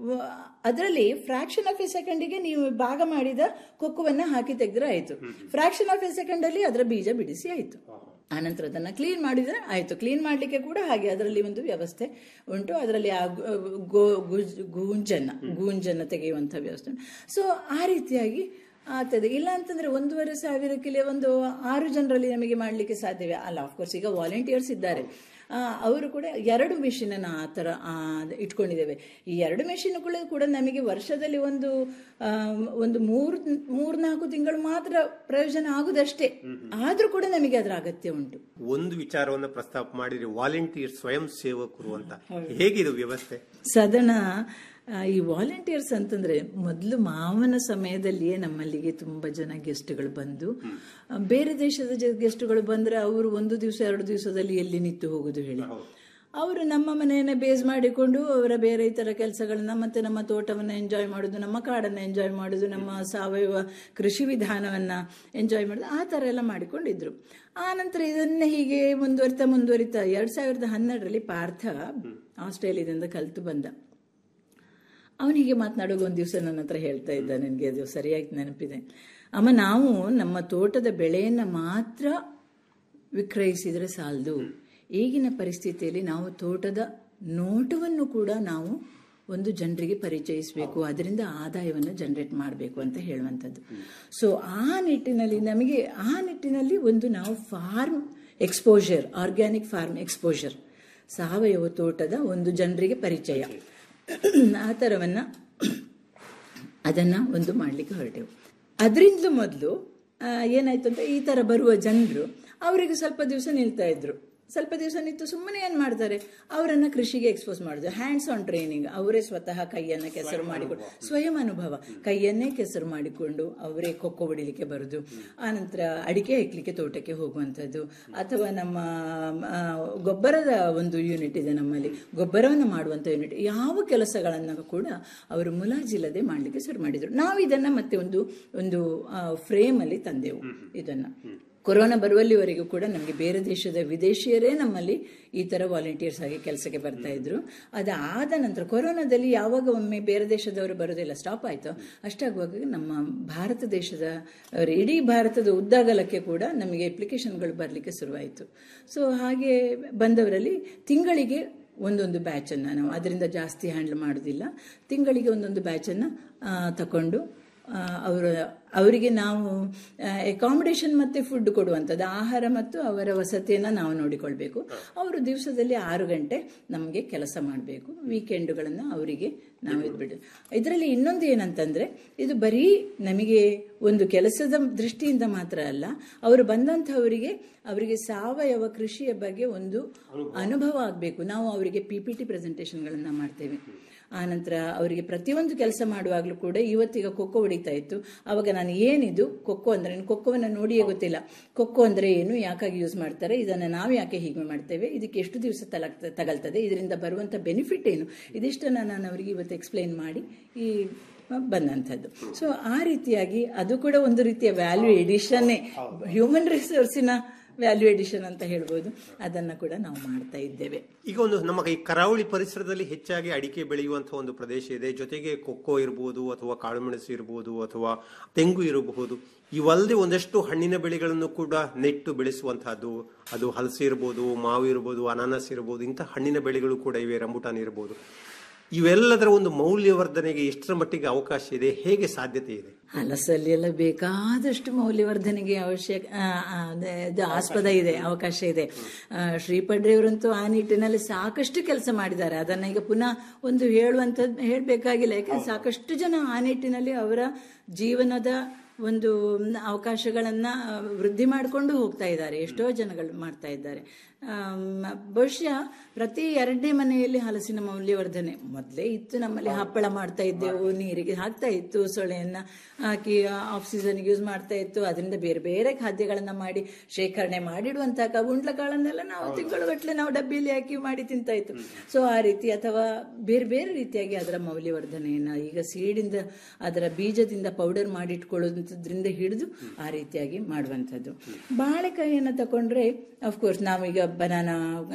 ಅದರಲ್ಲಿ ಫ್ರಾಕ್ಷನ್ ಆಫ್ ಎ ಸೆಕೆಂಡಿಗೆ ನೀವು ಭಾಗ ಮಾಡಿದ ಕೊಕ್ಕುವನ್ನ ಹಾಕಿ ತೆಗೆದ್ರೆ ಆಯ್ತು ಫ್ರಾಕ್ಷನ್ ಆಫ್ ಎ ಸೆಕೆಂಡ್ ಅಲ್ಲಿ ಅದರ ಬೀಜ ಬಿಡಿಸಿ ಆಯ್ತು ಆನಂತರ ಅದನ್ನ ಕ್ಲೀನ್ ಮಾಡಿದ್ರೆ ಆಯ್ತು ಕ್ಲೀನ್ ಮಾಡ್ಲಿಕ್ಕೆ ಕೂಡ ಹಾಗೆ ಅದರಲ್ಲಿ ಒಂದು ವ್ಯವಸ್ಥೆ ಉಂಟು ಅದರಲ್ಲಿ ಆ ಗು- ಗೋ- ಗುಜ್- ಗೂಂಜನ್ನ ಗೂಂಜನ್ನ ತೆಗೆಯುವಂತ ವ್ಯವಸ್ಥೆ ಉಂಟು ಸೊ ಆ ರೀತಿಯಾಗಿ ಆಗ್ತದೆ ಇಲ್ಲ ಅಂತಂದ್ರೆ ಒಂದೂವರೆ ಸಾವಿರ ಕಿಲೋ ಒಂದು ಆರು ಜನರಲ್ಲಿ ನಮಗೆ ಮಾಡ್ಲಿಕ್ಕೆ ಸಾಧ್ಯವೇ ಅಲ್ಲ ಆಫ್ಕೋರ್ಸ್ ಈಗ ವಾಲಂಟಿಯರ್ಸ್ ಇದ್ದಾರೆ ಆ, ಅವರು ಕೂಡ ಎರಡು ಮೆಷಿನ್ ಅನ್ನ ಆ ತರ ಆ, ಇಟ್ಕೊಂಡಿದ್ದೇವೆ ಈ ಎರಡು ಮೆಷಿನ್ಗಳು ಕೂಡ ನಮಗೆ ವರ್ಷದಲ್ಲಿ ಒಂದು ಆ, ಒಂದು ಮೂರ್ ಮೂರ್ನಾಲ್ಕು ತಿಂಗಳು ಮಾತ್ರ ಪ್ರಯೋಜನ ಆಗುದಷ್ಟೇ ಆದ್ರೂ ಕೂಡ ನಮಗೆ ಅದರ ಅಗತ್ಯ ಉಂಟು ಒಂದು ವಿಚಾರವನ್ನ ಪ್ರಸ್ತಾಪ ಮಾಡಿರಿ ವಾಲಂಟಿಯರ್ ಸ್ವಯಂ ಸೇವಕರು ಅಂತ ಹೇಗಿದೆ ವ್ಯವಸ್ಥೆ ಸಾಧಾರಣ ಆ, ಈ ವಾಲಂಟಿಯರ್ಸ್ ಅಂತಂದ್ರೆ ಮೊದಲು ಮಾವನ ಸಮಯದಲ್ಲಿಯೇ ನಮ್ಮಲ್ಲಿಗೆ ತುಂಬಾ ಜನ ಗೆಸ್ಟ್ಗಳು ಬಂದು ಆ, ಬೇರೆ ದೇಶದ ಜ- ಗೆಸ್ಟ್ಗಳು ಬಂದ್ರೆ ಅವರು ಒಂದು ದಿವಸ ಎರಡು ದಿವಸದಲ್ಲಿ ಎಲ್ಲಿ ನಿಂತು ಹೋಗುದು ಹೇಳಿ ಅವರು ನಮ್ಮ ಮನೆಯನ್ನ ಬೇಸ್ ಮಾಡಿಕೊಂಡು ಅವರ ಬೇರೆ ಇತರ ಕೆಲಸಗಳನ್ನ ಮತ್ತೆ ನಮ್ಮ ತೋಟವನ್ನ ಎಂಜಾಯ್ ಮಾಡೋದು ನಮ್ಮ ಕಾಡನ್ನ ಎಂಜಾಯ್ ಮಾಡೋದು ನಮ್ಮ ಸಾವಯವ ಕೃಷಿ ವಿಧಾನವನ್ನ ಎಂಜಾಯ್ ಮಾಡೋದು ಆ ತರ ಎಲ್ಲ ಮಾಡಿಕೊಂಡಿದ್ರು ಆ ನಂತರ ಇದನ್ನ ಹೀಗೆ ಮುಂದುವರಿತಾ ಮುಂದುವರಿತಾ ಎರಡ್ ಸಾವಿರದ ಹನ್ನೆರಡರಲ್ಲಿ ಪಾರ್ಥ ಆಸ್ಟ್ರೇಲಿಯಾದಿಂದ ಕಲಿತು ಬಂದ ಅವನಿಗೆ ಮಾತನಾಡುವಾಗ ಒಂದು ದಿವಸ ನನ್ನ ಹತ್ರ ಹೇಳ್ತಾ ಇದ್ದ ನನಗೆ ಅದು ಸರಿಯಾಗಿ ನೆನಪಿದೆ ಅಮ್ಮ ನಾವು ನಮ್ಮ ತೋಟದ ಬೆಳೆಯನ್ನ ಮಾತ್ರ ವಿಕ್ರಯಿಸಿದರೆ ಸಾಲದು ಈಗಿನ ಪರಿಸ್ಥಿತಿಯಲ್ಲಿ ನಾವು ತೋಟದ ನೋಟವನ್ನು ಕೂಡ ನಾವು ಒಂದು ಜನರಿಗೆ ಪರಿಚಯಿಸಬೇಕು ಅದರಿಂದ ಆದಾಯವನ್ನು ಜನರೇಟ್ ಮಾಡಬೇಕು ಅಂತ ಹೇಳುವಂಥದ್ದು ಸೊ ಆ ನಿಟ್ಟಿನಲ್ಲಿ ನಮಗೆ ಆ ನಿಟ್ಟಿನಲ್ಲಿ ಒಂದು ನಾವು farm exposure organic farm exposure ಸಾವಯವ ತೋಟದ ಒಂದು ಜನರಿಗೆ ಪರಿಚಯ ಆ ಥರವನ್ನ ಅದನ್ನ ಒಂದು ಮಾಡಲಿಕ್ಕೆ ಹೊರಟೆವು ಅದರಿಂದಲೂ ಮೊದಲು ಏನಾಯ್ತು ಅಂತ ಈ ತರ ಬರುವ ಜನರು ಅವರಿಗೆ ಸ್ವಲ್ಪ ದಿವಸ ನಿಲ್ತಾ ಇದ್ರು ಸ್ವಲ್ಪ ದಿವಸ ನಿಂತು ಸುಮ್ಮನೆ ಏನ್ ಮಾಡ್ತಾರೆ ಅವರನ್ನ ಕೃಷಿಗೆ ಎಕ್ಸ್ಪೋಸ್ ಮಾಡಿದ್ರು ಹ್ಯಾಂಡ್ಸ್ ಆನ್ ಟ್ರೈನಿಂಗ್ ಅವರೇ ಸ್ವತಃ ಕೈಯನ್ನ ಕೆಸರು ಮಾಡಿಕೊಂಡು ಸ್ವಯಂ ಅನುಭವ ಕೈಯನ್ನೇ ಕೆಸರು ಮಾಡಿಕೊಂಡು ಅವರೇ ಕೊಕ್ಕೋ ಹೊಡಿಲಿಕ್ಕೆ ಬರುದು ಆನಂತರ ಅಡಿಕೆ ಹೆಕ್ಲಿಕ್ಕೆ ತೋಟಕ್ಕೆ ಹೋಗುವಂಥದ್ದು ಅಥವಾ ನಮ್ಮ ಆ, ಗೊಬ್ಬರದ ಒಂದು ಯೂನಿಟ್ ಇದೆ ನಮ್ಮಲ್ಲಿ ಗೊಬ್ಬರವನ್ನು ಮಾಡುವಂತ ಯೂನಿಟ್ ಯಾವ ಕೆಲಸಗಳನ್ನ ಕೂಡ ಅವರು ಮುಲಾಜಿಲ್ಲದೆ ಮಾಡ್ಲಿಕ್ಕೆ ಶುರು ಮಾಡಿದ್ರು ನಾವು ಇದನ್ನ ಮತ್ತೆ ಒಂದು ಒಂದು ಫ್ರೇಮ್ ಅಲ್ಲಿ ತಂದೆವು ಇದನ್ನ ಕೊರೋನಾ ಬರುವಲ್ಲಿವರೆಗೂ ಕೂಡ ನಮಗೆ ಬೇರೆ ದೇಶದ ವಿದೇಶಿಯರೇ ನಮ್ಮಲ್ಲಿ ಈ ತರ ವಾಲಂಟಿಯರ್ಸ್ ಆಗಿ ಕೆಲಸಕ್ಕೆ ಬರ್ತಾ ಇದ್ರು ಅದಾದ ನಂತರ ಕೊರೋನಾದಲ್ಲಿ ಯಾವಾಗ ಒಮ್ಮೆ ಬೇರೆ ದೇಶದವರು ಬರೋದಿಲ್ಲ ಸ್ಟಾಪ್ ಆಯ್ತು ಅಷ್ಟಾಗುವಾಗ ನಮ್ಮ ಭಾರತ ದೇಶದ ಅವ್ರ ಇಡೀ ಭಾರತದ ಉದ್ದಾಗಲಕ್ಕೆ ಕೂಡ ನಮಗೆ ಅಪ್ಲಿಕೇಶನ್ಗಳು ಬರಲಿಕ್ಕೆ ಶುರುವಾಯಿತು ಸೊ ಹಾಗೆ ಬಂದವರಲ್ಲಿ ತಿಂಗಳಿಗೆ ಒಂದೊಂದು ಬ್ಯಾಚನ್ನು ನಾವು ಅದರಿಂದ ಜಾಸ್ತಿ ಹ್ಯಾಂಡಲ್ ಮಾಡೋದಿಲ್ಲ ತಿಂಗಳಿಗೆ ಒಂದೊಂದು ಬ್ಯಾಚನ್ನು ತಗೊಂಡು ಅವರ ಅವರಿಗೆ ನಾವು ಅಕಾಮಿಡೇಷನ್ ಮತ್ತು ಫುಡ್ ಕೊಡುವಂಥದ್ದು ಆಹಾರ ಮತ್ತು ಅವರ ವಸತಿಯನ್ನು ನಾವು ನೋಡಿಕೊಳ್ಬೇಕು ಅವರು ದಿವಸದಲ್ಲಿ ಆರು ಗಂಟೆ ನಮಗೆ ಕೆಲಸ ಮಾಡಬೇಕು ವೀಕೆಂಡುಗಳನ್ನು ಅವರಿಗೆ ನಾವು ಇದ್ಬಿಟ್ಟು ಇದರಲ್ಲಿ ಇನ್ನೊಂದು ಏನಂತಂದ್ರೆ ಇದು ಬರೀ ನಮಗೆ ಒಂದು ಕೆಲಸದ ದೃಷ್ಟಿಯಿಂದ ಮಾತ್ರ ಅಲ್ಲ ಅವರು ಬಂದಂಥವರಿಗೆ ಅವರಿಗೆ ಸಾವಯವ ಕೃಷಿಯ ಬಗ್ಗೆ ಒಂದು ಅನುಭವ ಆಗಬೇಕು ನಾವು ಅವರಿಗೆ ಪಿ ಪಿ ಟಿ ಪ್ರೆಸೆಂಟೇಷನ್ಗಳನ್ನು ಮಾಡ್ತೇವೆ ಆನಂತರ ಅವರಿಗೆ ಪ್ರತಿಯೊಂದು ಕೆಲಸ ಮಾಡುವಾಗಲೂ ಕೂಡ ಇವತ್ತೀಗ ಕೊಕ್ಕೋ ಹೊಡಿತಾ ಇತ್ತು ಅವಾಗ ನಾನು ಏನಿದು ಕೊಕ್ಕೋ ಅಂದ್ರೆ ಕೊಕ್ಕೋವನ್ನು ನೋಡಿಯೇ ಗೊತ್ತಿಲ್ಲ ಕೊಕ್ಕೋ ಅಂದ್ರೆ ಏನು ಯಾಕಾಗಿ ಯೂಸ್ ಮಾಡ್ತಾರೆ ಇದನ್ನು ನಾವು ಯಾಕೆ ಹೀಗೆ ಮಾಡ್ತೇವೆ ಇದಕ್ಕೆ ಎಷ್ಟು ದಿವಸ ತಲಗ್ತ ತಗಲ್ತದೆ ಇದರಿಂದ ಬರುವಂಥ ಬೆನಿಫಿಟ್ ಏನು ಇದಿಷ್ಟನ್ನು ನಾನು ಅವರಿಗೆ ಇವತ್ತು ಎಕ್ಸ್ಪ್ಲೈನ್ ಮಾಡಿ ಈ ಬಂದಂಥದ್ದು ಸೊ ಆ ರೀತಿಯಾಗಿ ಅದು ಕೂಡ ಒಂದು ರೀತಿಯ ವ್ಯಾಲ್ಯೂ ಎಡಿಷನ್ನೇ ಹ್ಯೂಮನ್ ರಿಸೋರ್ಸಿನ ವ್ಯಾಲ್ಯೂ ಎಡಿಷನ್ ಅಂತ ಹೇಳ್ಬೋದು ಅದನ್ನ ಕೂಡ ನಾವು ಮಾಡ್ತಾ ಇದ್ದೇವೆ ಈಗ ಒಂದು ನಮ್ಮ ಈ ಕರಾವಳಿ ಪರಿಸರದಲ್ಲಿ ಹೆಚ್ಚಾಗಿ ಅಡಿಕೆ ಬೆಳೆಯುವಂತಹ ಒಂದು ಪ್ರದೇಶ ಇದೆ ಜೊತೆಗೆ ಕೊಕ್ಕೋ ಇರಬಹುದು ಅಥವಾ ಕಾಳುಮೆಣಸು ಇರಬಹುದು ಅಥವಾ ತೆಂಗು ಇರಬಹುದು ಇವಲ್ಲದೆ ಒಂದಷ್ಟು ಹಣ್ಣಿನ ಬೆಳೆಗಳನ್ನು ಕೂಡ ನೆಟ್ಟು ಬೆಳೆಸುವಂತಹದ್ದು ಅದು ಹಲಸು ಇರಬಹುದು ಮಾವು ಇರಬಹುದು ಅನಾನಸ್ ಇರಬಹುದು ಇಂಥ ಹಣ್ಣಿನ ಬೆಳೆಗಳು ಕೂಡ ಇವೆ ರಂಬುಟಾನ್ ಇರಬಹುದು ಇವೆಲ್ಲದರ ಒಂದು ಮೌಲ್ಯವರ್ಧನೆಗೆ ಎಷ್ಟರ ಮಟ್ಟಿಗೆ ಅವಕಾಶ ಇದೆ ಹೇಗೆ ಸಾಧ್ಯತೆ ಇದೆ ಹಲಸಲ್ಲಿ ಎಲ್ಲ ಬೇಕಾದಷ್ಟು ಮೌಲ್ಯವರ್ಧನೆಗೆ ಅವಶ್ಯಕ ಆ, ಆ, ಅದೇ- ಇದು ಆಸ್ಪದ ಇದೆ ಅವಕಾಶ ಇದೆ ಆ, ಶ್ರೀಪಡ್ರೆಯವರಂತೂ ಆ ನಿಟ್ಟಿನಲ್ಲಿ ಸಾಕಷ್ಟು ಕೆಲಸ ಮಾಡಿದ್ದಾರೆ ಅದನ್ನ ಈಗ ಪುನಃ ಒಂದು ಹೇಳುವಂಥದ್ದು ಹೇಳಬೇಕಾಗಿಲ್ಲ ಯಾಕಂದ್ರೆ ಸಾಕಷ್ಟು ಜನ ಆ ನಿಟ್ಟಿನಲ್ಲಿ ಅವರ ಜೀವನದ ಒಂದು ಅವಕಾಶಗಳನ್ನ ಆ, ವೃದ್ಧಿ ಮಾಡಿಕೊಂಡು ಹೋಗ್ತಾ ಇದ್ದಾರೆ ಎಷ್ಟೋ ಜನಗಳು ಮಾಡ್ತಾ ಇದ್ದಾರೆ ಆಮ್, ಬಹುಶಃ ಪ್ರತಿ ಎರಡನೇ ಮನೆಯಲ್ಲಿ ಹಲಸಿನ ಮೌಲ್ಯವರ್ಧನೆ ಮೊದಲೇ ಇತ್ತು ನಮ್ಮಲ್ಲಿ ಹಪ್ಪಳ ಮಾಡ್ತಾ ಇದ್ದೆವು ನೀರಿಗೆ ಹಾಕ್ತಾ ಇತ್ತು ಸೊಳೆಯನ್ನ ಹಾಕಿ ಆಫ್ ಸೀಸನ್ಗೆ ಯೂಸ್ ಮಾಡ್ತಾ ಇತ್ತು ಅದರಿಂದ ಬೇರೆ ಬೇರೆ ಖಾದ್ಯಗಳನ್ನ ಮಾಡಿ ಶೇಖರಣೆ ಮಾಡಿಡುವಂತಹ ಕಗುಂಡ್ಲ ಕಾಳನ್ನೆಲ್ಲ ನಾವು ತಿಂಗಳುಗಟ್ಟಲೆ ನಾವು ಡಬ್ಬಿಯಲ್ಲಿ ಹಾಕಿ ಮಾಡಿ ತಿಂತಾ ಇತ್ತು ಸೊ ಆ ರೀತಿ ಅಥವಾ ಬೇರೆ ಬೇರೆ ರೀತಿಯಾಗಿ ಅದರ ಮೌಲ್ಯವರ್ಧನೆಯನ್ನ ಈಗ ಸೀಡಿಂದ ಅದರ ಬೀಜದಿಂದ ಪೌಡರ್ ಮಾಡಿಟ್ಕೊಳ್ಳೋದ್ರಿಂದ ಹಿಡಿದು ಆ ರೀತಿಯಾಗಿ ಮಾಡುವಂಥದ್ದು ಬಾಳೆಕಾಯಿಯನ್ನು ತಕೊಂಡ್ರೆ ಅಫ್ಕೋರ್ಸ್ ನಾವೀಗ ಬನಾನಾ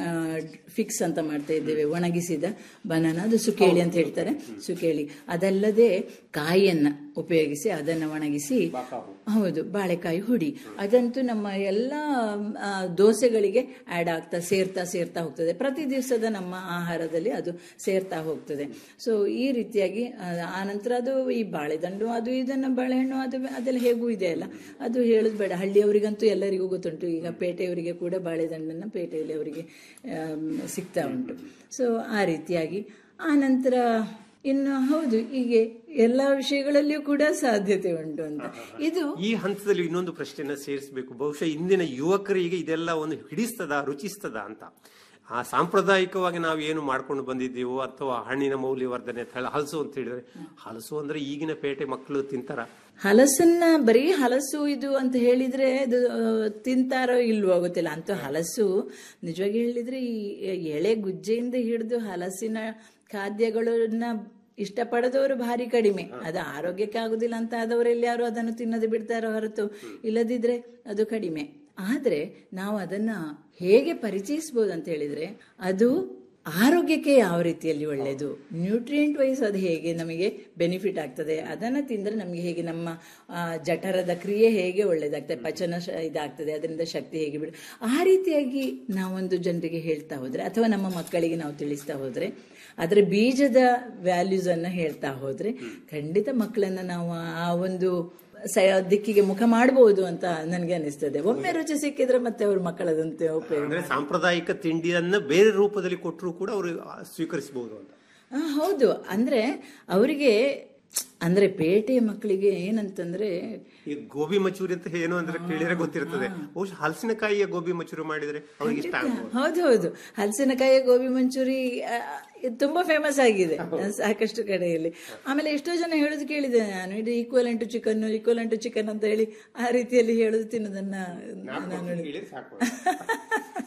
ಫಿಕ್ಸ್ ಅಂತ ಮಾಡ್ತಾ ಇದ್ದೇವೆ ಒಣಗಿಸಿದ ಬನಾನಾ ಅದು ಸುಕೇಳಿ ಅಂತ ಹೇಳ್ತಾರೆ ಸುಕೇಳಿ ಅದಲ್ಲದೆ ಕಾಯಿಯನ್ನ ಉಪಯೋಗಿಸಿ ಅದನ್ನ ಒಣಗಿಸಿ ಹೌದು ಬಾಳೆಕಾಯಿ ಹುಡಿ ಅದಂತೂ ನಮ್ಮ ಎಲ್ಲ ಆ, ದೋಸೆಗಳಿಗೆ ಆಡ್ ಆಗ್ತಾ ಸೇರ್ತಾ ಸೇರ್ತಾ ಹೋಗ್ತದೆ ಪ್ರತಿ ದಿವಸದ ನಮ್ಮ ಆಹಾರದಲ್ಲಿ ಅದು ಸೇರ್ತಾ ಹೋಗ್ತದೆ ಸೊ ಈ ರೀತಿಯಾಗಿ ಆ, ಆನಂತರ ಅದು ಈ ಬಾಳೆದಂಡು ಅದು ಇದನ್ನ ಬಾಳೆಹಣ್ಣು ಅದು ಅದೆಲ್ಲ ಹೇಗೂ ಇದೆ ಅಲ್ಲ ಅದು ಹೇಳೋದು ಬೇಡ ಹಳ್ಳಿಯವರಿಗಂತೂ ಎಲ್ಲರಿಗೂ ಗೊತ್ತುಂಟು ಈಗ ಪೇಟೆಯವರಿಗೆ ಕೂಡ ಬಾಳೆದಂಡನ್ನ ಪೇಟೆಯಲ್ಲಿ ಅವರಿಗೆ ಆಮ್, ಸಿಗ್ತಾ ಉಂಟು ಸೊ ಆ ರೀತಿಯಾಗಿ ಆನಂತರ ಇನ್ನು ಹೌದು ಹೀಗೆ ಎಲ್ಲ ವಿಷಯಗಳಲ್ಲಿಯೂ ಕೂಡ ಸಾಧ್ಯತೆ ಉಂಟು ಅಂತ ಇದು ಈ ಹಂತದಲ್ಲಿ ಇನ್ನೊಂದು ಪ್ರಶ್ನೆಯನ್ನ ಸೇರಿಸಬೇಕು ಬಹುಶಃ ಇಂದಿನ ಯುವಕರಿಗೆ ಇದೆಲ್ಲ ಒಂದು ಹಿಡಿಸ್ತದ ರುಚಿಸ್ತದ ಅಂತ ಆ ಸಾಂಪ್ರದಾಯಿಕವಾಗಿ ನಾವು ಏನು ಮಾಡ್ಕೊಂಡು ಬಂದಿದ್ದೀವೋ ಅಥವಾ ಹಣ್ಣಿನ ಮೌಲ್ಯವರ್ಧನೆ ಅಂತ ಹೇಳಿ ಹಲಸು ಅಂತ ಹೇಳಿದ್ರೆ ಹಲಸು ಅಂದ್ರೆ ಈಗಿನ ಪೇಟೆ ಮಕ್ಕಳು ತಿಂತಾರ ಹಲಸನ್ನ ಬರೀ ಹಲಸು ಇದು ಅಂತ ಹೇಳಿದ್ರೆ ಅದು ಆ, ತಿಂತಾರೋ ಇಲ್ವೋ ಗೊತ್ತಿಲ್ಲ ಅಂತೂ ಹಲಸು ನಿಜವಾಗಿ ಹೇಳಿದ್ರೆ ಈ ಎಳೆ ಗುಜ್ಜೆಯಿಂದ ಹಿಡಿದು ಹಲಸಿನ ಖಾದ್ಯಗಳನ್ನ ಇಷ್ಟಪಡದವರು ಭಾರಿ ಕಡಿಮೆ ಅದು ಆರೋಗ್ಯಕ್ಕೆ ಆಗುದಿಲ್ಲ ಅಂತ ಆದವರೆಲ್ಲಿ ಯಾರು ಅದನ್ನು ತಿನ್ನದೆ ಬಿಡ್ತಾರೋ ಹೊರತು ಇಲ್ಲದಿದ್ರೆ ಅದು ಕಡಿಮೆ ಆದ್ರೆ ನಾವು ಅದನ್ನ ಹೇಗೆ ಪರಿಚಯಿಸಬಹುದು ಅಂತ ಹೇಳಿದ್ರೆ ಅದು ಆರೋಗ್ಯಕ್ಕೆ ಯಾವ ರೀತಿಯಲ್ಲಿ ಒಳ್ಳೆಯದು ನ್ಯೂಟ್ರಿಯೆಂಟ್ ವೈಸ್ ಅದು ಹೇಗೆ ನಮಗೆ ಬೆನಿಫಿಟ್ ಆಗ್ತದೆ ಅದನ್ನು ತಿಂದರೆ ನಮಗೆ ಹೇಗೆ ನಮ್ಮ ಆ, ಜಠರದ ಕ್ರಿಯೆ ಹೇಗೆ ಒಳ್ಳೆಯದಾಗ್ತದೆ ಪಚನ ಶ- ಇದಾಗ್ತದೆ ಅದರಿಂದ ಶಕ್ತಿ ಹೇಗೆ ಬಿಡು ಆ ರೀತಿಯಾಗಿ ನಾವೊಂದು ಜನರಿಗೆ ಹೇಳ್ತಾ ಹೋದ್ರೆ ಅಥವಾ ನಮ್ಮ ಮಕ್ಕಳಿಗೆ ನಾವು ತಿಳಿಸ್ತಾ ಹೋದ್ರೆ ಅದರ ಬೀಜದ ವ್ಯಾಲ್ಯೂಸ್ ಅನ್ನ ಹೇಳ್ತಾ ಹೋದ್ರೆ ಖಂಡಿತ ಮಕ್ಕಳನ್ನ ನಾವು ಆ ಒಂದು ಸ- ದಿಕ್ಕಿಗೆ ಮುಖ ಮಾಡಬಹುದು ಅಂತ ನನಗೆ ಅನಿಸ್ತದೆ ಒಮ್ಮೆ ರುಚಿ ಸಿಕ್ಕಿದ್ರೆ ಮತ್ತೆ ಅವ್ರ ಮಕ್ಕಳದಂತೆ ಉಪಯೋಗ ಅಂದ್ರೆ ಸಾಂಪ್ರದಾಯಿಕ ತಿಂಡಿಯನ್ನ ಬೇರೆ ರೂಪದಲ್ಲಿ ಕೊಟ್ಟರು ಕೂಡ ಅವರು ಸ್ವೀಕರಿಸಬಹುದು ಅಂತ ಆ, ಹೌದು ಅಂದ್ರೆ ಅವರಿಗೆ ಅಂದ್ರೆ ಪೇಟೆಯ ಮಕ್ಕಳಿಗೆ ಏನಂತಂದ್ರೆ ಈ ಗೋಬಿ ಮಚೂರಿ ಅಂತ ಏನು ಅಂದ್ರೆ ಕೇಳಿದ್ರೆ ಗೊತ್ತಿರ್ತದೆ ಬಹುಶಃ ಹಲಸಿನಕಾಯಿಯ ಗೋಬಿ ಮಚೂರಿ ಮಾಡಿದ್ರೆ ಅವ್ರಿಗೆ ಇಷ್ಟ ಆಗ್ಬೋದು ಹೌದು ಹೌದು ಹಲಸಿನಕಾಯಿ ಗೋಬಿ ಮಂಚೂರಿ ಆ, ಇದು ತುಂಬಾ ಫೇಮಸ್ ಆಗಿದೆ ಸಾಕಷ್ಟು ಕಡೆಯಲ್ಲಿ ಆಮೇಲೆ ಎಷ್ಟೋ ಜನ ಹೇಳೋದು ಕೇಳಿದೆ ನಾನು ಇದು equal to chicken equal to chicken ಅಂತ ಹೇಳಿ ಆ ರೀತಿಯಲ್ಲಿ ಹೇಳೋದು ತಿನ್ನೋದನ್ನ ನಾನು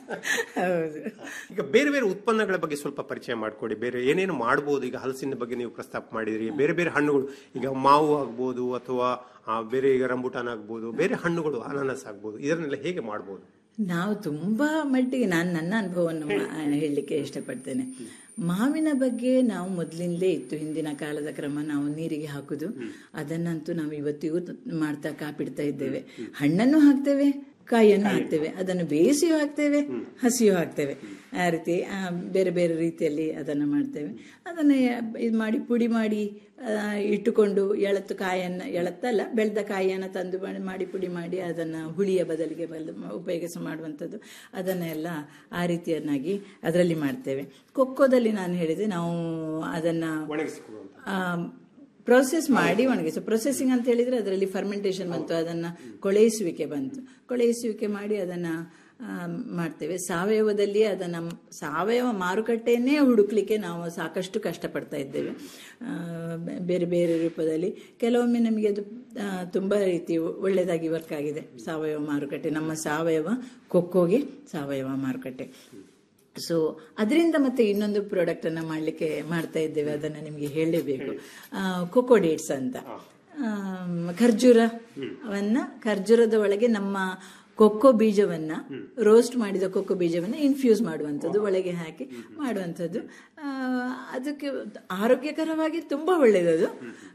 ಹೌದು ಈಗ ಬೇರೆ ಬೇರೆ ಉತ್ಪನ್ನಗಳ ಬಗ್ಗೆ ಸ್ವಲ್ಪ ಪರಿಚಯ ಮಾಡಿಕೊಡಿ ಬೇರೆ ಏನೇನು ಮಾಡ್ಬೋದು ಈಗ ಹಲಸಿನ ಬಗ್ಗೆ ನೀವು ಪ್ರಸ್ತಾಪ ಮಾಡಿದ್ರಿ ಬೇರೆ ಬೇರೆ ಹಣ್ಣುಗಳು ಈಗ ಮಾವು ಆಗ್ಬೋದು ಅಥವಾ ಆ, ಬೇರೆ ಈಗ ರಂಬುಟಾನ್ ಆಗ್ಬೋದು ಬೇರೆ ಹಣ್ಣುಗಳು ಅನಾನಸ್ ಆಗ್ಬೋದು ಇದನ್ನೆಲ್ಲ ಹೇಗೆ ಮಾಡ್ಬೋದು ನಾವು ತುಂಬಾ ಮಟ್ಟಿಗೆ ನಾನು ನನ್ನ ಅನುಭವವನ್ನು ಮಾ- ಹೇಳಲಿಕ್ಕೆ ಇಷ್ಟಪಡ್ತೇನೆ ಮಾವಿನ ಬಗ್ಗೆ ನಾವು ಮೊದಲಿಂದಲೇ ಇತ್ತು ಹಿಂದಿನ ಕಾಲದ ಕ್ರಮ ನಾವು ನೀರಿಗೆ ಹಾಕುದು ಅದನ್ನಂತೂ ನಾವು ಇವತ್ತಿಗೂ ತ- ಮಾಡ್ತಾ ಕಾಪಿಡ್ತಾ ಇದ್ದೇವೆ ಹಣ್ಣನ್ನು ಹಾಕ್ತೇವೆ ಕಾಯಿಯನ್ನು ಹಾಕ್ತೇವೆ ಅದನ್ನು ಬೇಯಿಸಿಯೂ ಹಾಕ್ತೇವೆ ಹಸಿಯೂ ಹಾಕ್ತೇವೆ ಆ ರೀತಿ ಆ, ಬೇರೆ ಬೇರೆ ರೀತಿಯಲ್ಲಿ ಅದನ್ನು ಮಾಡ್ತೇವೆ ಅದನ್ನು ಇದು ಮಾಡಿ ಪುಡಿ ಮಾಡಿ ಆ, ಇಟ್ಟುಕೊಂಡು ಎಳತ್ತು ಕಾಯನ್ನು ಎಳತ್ತಲ್ಲ ಬೆಳೆದ ಕಾಯಿಯನ್ನು ತಂದು ಮಾಡಿ- ಮಾಡಿ ಪುಡಿ ಮಾಡಿ ಅದನ್ನು ಹುಳಿಯ ಬದಲಿಗೆ ಬಲ್ ಉಪಯೋಗಿಸ ಮಾಡುವಂಥದ್ದು ಅದನ್ನೆಲ್ಲ ಆ ರೀತಿಯನ್ನಾಗಿ ಅದರಲ್ಲಿ ಮಾಡ್ತೇವೆ ಕೊಕ್ಕೋದಲ್ಲಿ ನಾನು ಹೇಳಿದೆ ನಾವು ಅದನ್ನು ಪ್ರೊಸೆಸ್ ಮಾಡಿ ಒಣಗಿಸಿ ಪ್ರೊಸೆಸಿಂಗ್ ಅಂತ ಹೇಳಿದ್ರೆ ಅದರಲ್ಲಿ ಫರ್ಮೆಂಟೇಷನ್ ಬಂತು ಅದನ್ನ ಕೊಳೆಯಿಸುವಿಕೆ ಬಂತು ಕೊಳೆಯಿಸುವಿಕೆ ಮಾಡಿ ಅದನ್ನ ಆ, ಮಾಡ್ತೇವೆ ಸಾವಯವದಲ್ಲಿ ಅದನ್ನ ಸಾವಯವ ಮಾರುಕಟ್ಟೆಯನ್ನೇ ಹುಡುಕ್ಲಿಕ್ಕೆ ನಾವು ಸಾಕಷ್ಟು ಕಷ್ಟಪಡ್ತಾ ಇದ್ದೇವೆ ಆ, ಬೇರೆ ಬೇರೆ ರೂಪದಲ್ಲಿ ಕೆಲವೊಮ್ಮೆ ನಮಗೆ ಅದು ಆ, ತುಂಬಾ ರೀತಿ ಒಳ್ಳೆಯದಾಗಿ ವರ್ಕ್ ಆಗಿದೆ ಸಾವಯವ ಮಾರುಕಟ್ಟೆ ನಮ್ಮ ಸಾವಯವ ಕೊಕ್ಕೋಗೆ ಸಾವಯವ ಮಾರುಕಟ್ಟೆ ಸೊ ಅದರಿಂದ ಮತ್ತೆ ಇನ್ನೊಂದು ಪ್ರಾಡಕ್ಟ್ ಅನ್ನ ಮಾಡ್ಲಿಕ್ಕೆ ಮಾಡ್ತಾ ಇದ್ದೇವೆ ಅದನ್ನ ನಿಮಗೆ ಹೇಳಲೇಬೇಕು ಕೊಕೋ ಡೇಟ್ಸ್ ಅಂತ ಆಮ್, ಖರ್ಜೂರವನ್ನ ಖರ್ಜೂರದ ಒಳಗೆ ನಮ್ಮ ಕೊಕ್ಕೋ ಬೀಜವನ್ನ ರೋಸ್ಟ್ ಮಾಡಿದ ಕೊಕ್ಕೋ ಬೀಜವನ್ನ ಇನ್ಫ್ಯೂಸ್ ಮಾಡುವಂಥದ್ದು ಒಳಗೆ ಹಾಕಿ ಮಾಡುವಂಥದ್ದು ಆ, ಅದಕ್ಕೆ ಆರೋಗ್ಯಕರವಾಗಿ ತುಂಬಾ ಒಳ್ಳೆಯದು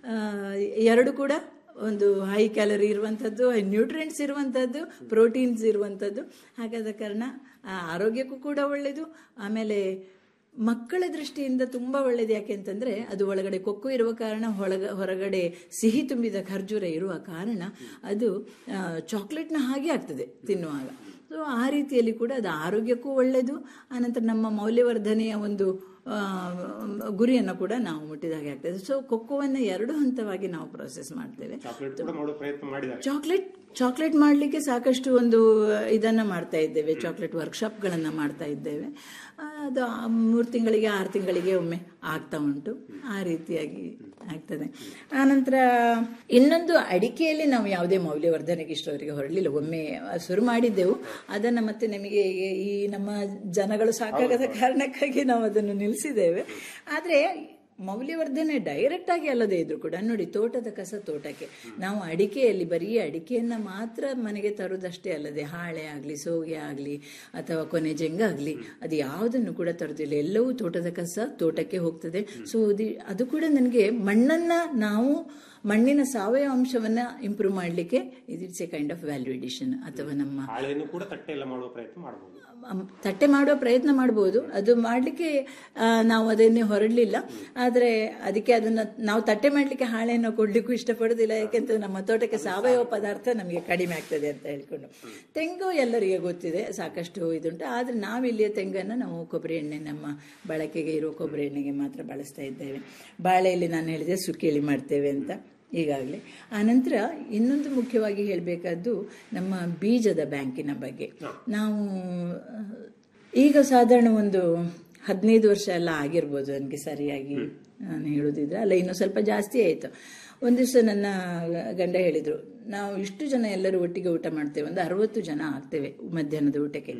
ಎರಡು ಕೂಡ ಒಂದು ಹೈ ಕ್ಯಾಲರಿ ಇರುವಂಥದ್ದು ಹೈ ನ್ಯೂಟ್ರಿಯೆಂಟ್ಸ್ ಇರುವಂಥದ್ದು ಪ್ರೋಟೀನ್ಸ್ ಇರುವಂಥದ್ದು ಹಾಗಾದ ಕಾರಣ ಆ, ಆರೋಗ್ಯಕ್ಕೂ ಕೂಡ ಒಳ್ಳೆಯದು ಆಮೇಲೆ ಮಕ್ಕಳ ದೃಷ್ಟಿಯಿಂದ ತುಂಬಾ ಒಳ್ಳೇದು ಯಾಕೆ ಅಂತಂದ್ರೆ ಅದು ಒಳಗಡೆ ಕೊಕ್ಕು ಇರುವ ಕಾರಣ ಹೊಳಗ ಹೊರಗಡೆ ಸಿಹಿ ತುಂಬಿದ ಖರ್ಜೂರ ಇರುವ ಕಾರಣ ಅದು ಆ, ಚಾಕ್ಲೇಟ್ನ ಹಾಗೆ ಆಗ್ತದೆ ತಿನ್ನುವಾಗ ಸೊ ಆ ರೀತಿಯಲ್ಲಿ ಕೂಡ ಅದು ಆರೋಗ್ಯಕ್ಕೂ ಒಳ್ಳೆಯದು ಆನಂತರ ನಮ್ಮ ಮೌಲ್ಯವರ್ಧನೆಯ ಒಂದು ಆ, ಗುರಿಯನ್ನು ಕೂಡ ನಾವು ಮುಟ್ಟಿದ ಹಾಗೆ ಆಗ್ತದೆ ಸೊ ಕೊಕ್ಕೋವನ್ನು ಎರಡು ಹಂತವಾಗಿ ನಾವು ಪ್ರೊಸೆಸ್ ಮಾಡ್ತೇವೆ ಚಾಕ್ಲೇಟ್ ಕೂಡ ಮಾಡೋ ಪ್ರಯತ್ನ ಮಾಡಿದ್ದಾರೆ ಚಾಕ್ಲೇಟ್ ಚಾಕ್ಲೇಟ್ ಮಾಡಲಿಕ್ಕೆ ಸಾಕಷ್ಟು ಒಂದು ಇದನ್ನ ಮಾಡ್ತಾ ಇದ್ದೇವೆ ಚಾಕ್ಲೇಟ್ ವರ್ಕ್ಶಾಪ್ಗಳನ್ನು ಮಾಡ್ತಾ ಇದ್ದೇವೆ ಆ, ಅದು ಆ ಮೂರು ತಿಂಗಳಿಗೆ ಆರು ತಿಂಗಳಿಗೆ ಒಮ್ಮೆ ಆಗ್ತಾ ಉಂಟು ಆ ರೀತಿಯಾಗಿ ಆಗ್ತದೆ ಆನಂತರ ಇನ್ನೊಂದು ಅಡಿಕೆಯಲ್ಲಿ ನಾವು ಯಾವುದೇ ಮೌಲ್ಯವರ್ಧನೆಗೆ ಇಷ್ಟವರೆಗೆ ಹೊರಡಲಿಲ್ಲ ಒಮ್ಮೆ ಶುರು ಮಾಡಿದ್ದೆವು ಅದನ್ನು ಮತ್ತೆ ನಮಗೆ ಈ ನಮ್ಮ ಜನಗಳು ಸಾಕಾಗದ ಕಾರಣಕ್ಕಾಗಿ ನಾವು ಅದನ್ನು ನಿಲ್ಲಿಸಿದ್ದೇವೆ ಆದರೆ ಮೌಲ್ಯವರ್ಧನೆ ಡೈರೆಕ್ಟ್ ಆಗಿ ಅಲ್ಲದೆ ಇದ್ರು ಕೂಡ ನೋಡಿ ತೋಟದ ಕಸ ತೋಟಕ್ಕೆ ನಾವು ಅಡಿಕೆಯಲ್ಲಿ ಬರೀ ಅಡಿಕೆಯನ್ನ ಮಾತ್ರ ಮನೆಗೆ ತರುವುದಷ್ಟೇ ಅಲ್ಲದೆ ಹಾಳೆ ಆಗಲಿ ಸೋಗೆ ಆಗಲಿ ಅಥವಾ ಕೊನೆ ಜಂಗ ಆಗಲಿ ಅದು ಯಾವುದನ್ನು ಕೂಡ ತರುವುದಿಲ್ಲ ಎಲ್ಲವೂ ತೋಟದ ಕಸ ತೋಟಕ್ಕೆ ಹೋಗ್ತದೆ ಸೊ ಅದು ಕೂಡ ನನಗೆ ಮಣ್ಣನ್ನ ನಾವು ಮಣ್ಣಿನ ಸಾವಯವ ಅಂಶವನ್ನ ಇಂಪ್ರೂವ್ ಮಾಡಲಿಕ್ಕೆ it's a kind of value addition ಅಥವಾ ನಮ್ಮ ಹಾಳೆಯನ್ನು ಕೂಡ ತಟ್ಟೆ ಎಲ್ಲ ಮಾಡುವ ಪ್ರಯತ್ನ ಮಾಡಬಹುದು ಅಮ್, ತಟ್ಟೆ ಮಾಡುವ ಪ್ರಯತ್ನ ಮಾಡ್ಬೋದು ಅದು ಮಾಡಲಿಕ್ಕೆ ನಾವು ಅದನ್ನೇ ಹೊರಡಲಿಲ್ಲ ಆದರೆ ಅದಕ್ಕೆ ಅದನ್ನ ನಾವು ತಟ್ಟೆ ಮಾಡಲಿಕ್ಕೆ ಹಾಳೆಯನ್ನು ಕೊಡ್ಲಿಕ್ಕೂ ಇಷ್ಟಪಡೋದಿಲ್ಲ ಯಾಕೆಂತ ನಮ್ಮ ತೋಟಕ್ಕೆ ಸಾವಯವ ಪದಾರ್ಥ ನಮಗೆ ಕಡಿಮೆ ಆಗ್ತದೆ ಅಂತ ಹೇಳ್ಕೊಂಡು ತೆಂಗು ಎಲ್ಲರಿಗೆ ಗೊತ್ತಿದೆ ಸಾಕಷ್ಟು ಇದುಂಟು ಆದರೆ ನಾವಿಲ್ಲಿಯ ತೆಂಗನ್ನು ನಾವು ಕೊಬ್ಬರಿ ಎಣ್ಣೆ ನಮ್ಮ ಬಳಕೆಗೆ ಇರುವ ಕೊಬ್ಬರಿ ಎಣ್ಣೆಗೆ ಮಾತ್ರ ಬಳಸ್ತಾ ಇದ್ದೇವೆ ಬಾಳೆಯಲ್ಲಿ ನಾನು ಹೇಳಿದೆ ಸುಕ್ಕೇಳಿ ಮಾಡ್ತೇವೆ ಅಂತ ಈಗಾಗಲೇ ಆನಂತರ ಇನ್ನೊಂದು ಮುಖ್ಯವಾಗಿ ಹೇಳಬೇಕಾದ್ದು ನಮ್ಮ ಬೀಜದ ಬ್ಯಾಂಕಿನ ಬಗ್ಗೆ ನಾವು ಅಹ್, ಈಗ ಸಾಧಾರಣ ಒಂದು ಹದಿನೈದು ವರ್ಷ ಎಲ್ಲ ಆಗಿರ್ಬೋದು ನನಗೆ ಸರಿಯಾಗಿ ನಾನು ಹೇಳೋದಿದ್ರೆ ಅಲ್ಲ ಇನ್ನು ಸ್ವಲ್ಪ ಜಾಸ್ತಿ ಆಯಿತು ಒಂದು ದಿವಸ ನನ್ನ ಗಂಡ ಹೇಳಿದರು ನಾವು ಇಷ್ಟು ಜನ ಎಲ್ಲರೂ ಒಟ್ಟಿಗೆ ಊಟ ಮಾಡ್ತೇವೆ ಒಂದು ಅರವತ್ತು ಜನ ಆಗ್ತೇವೆ ಮಧ್ಯಾಹ್ನದ ಊಟಕ್ಕೆ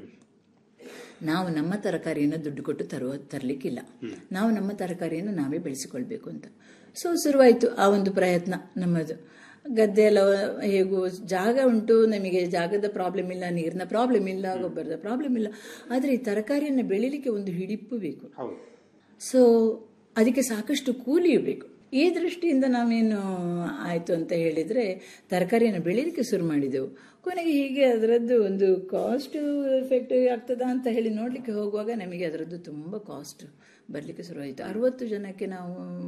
ನಾವು ನಮ್ಮ ತರಕಾರಿಯನ್ನು ದುಡ್ಡು ಕೊಟ್ಟು ತರುವ ತರಲಿಕ್ಕಿಲ್ಲ ನಾವು ನಮ್ಮ ತರಕಾರಿಯನ್ನು ನಾವೇ ಬೆಳೆಸಿಕೊಳ್ಬೇಕು ಅಂತ ಸೊ ಶುರುವಾಯಿತು ಆ ಒಂದು ಪ್ರಯತ್ನ ನಮ್ಮದು ಗದ್ದೆ ಎಲ್ಲ ಹೇಗೂ ಜಾಗ ಉಂಟು ನಮಗೆ ಜಾಗದ ಪ್ರಾಬ್ಲಮ್ ಇಲ್ಲ ನೀರಿನ ಪ್ರಾಬ್ಲಮ್ ಇಲ್ಲ ಗೊಬ್ಬರದ ಪ್ರಾಬ್ಲಮ್ ಇಲ್ಲ ಆದರೆ ಈ ತರಕಾರಿಯನ್ನು ಬೆಳಿಲಿಕ್ಕೆ ಒಂದು ಹಿಡಿಪು ಬೇಕು ಸೊ ಅದಕ್ಕೆ ಸಾಕಷ್ಟು ಕೂಲಿಯೂ ಬೇಕು ಈ ದೃಷ್ಟಿಯಿಂದ ನಾವೇನು ಆಯಿತು ಅಂತ ಹೇಳಿದರೆ ತರಕಾರಿಯನ್ನು ಬೆಳೀಲಿಕ್ಕೆ ಶುರು ಮಾಡಿದೆವು ಕೊನೆಗೆ ಹೀಗೆ ಅದರದ್ದು ಒಂದು ಕಾಸ್ಟ್ ಎಫೆಕ್ಟ್ ಆಗ್ತದಾ ಅಂತ ಹೇಳಿ ನೋಡಲಿಕ್ಕೆ ಹೋಗುವಾಗ ನಮಗೆ ಅದರದ್ದು ತುಂಬ ಕಾಸ್ಟ್ ಬರಲಿಕ್ಕೆ ಶುರುವಾಯಿತು ಅರವತ್ತು ಜನಕ್ಕೆ ನಾವು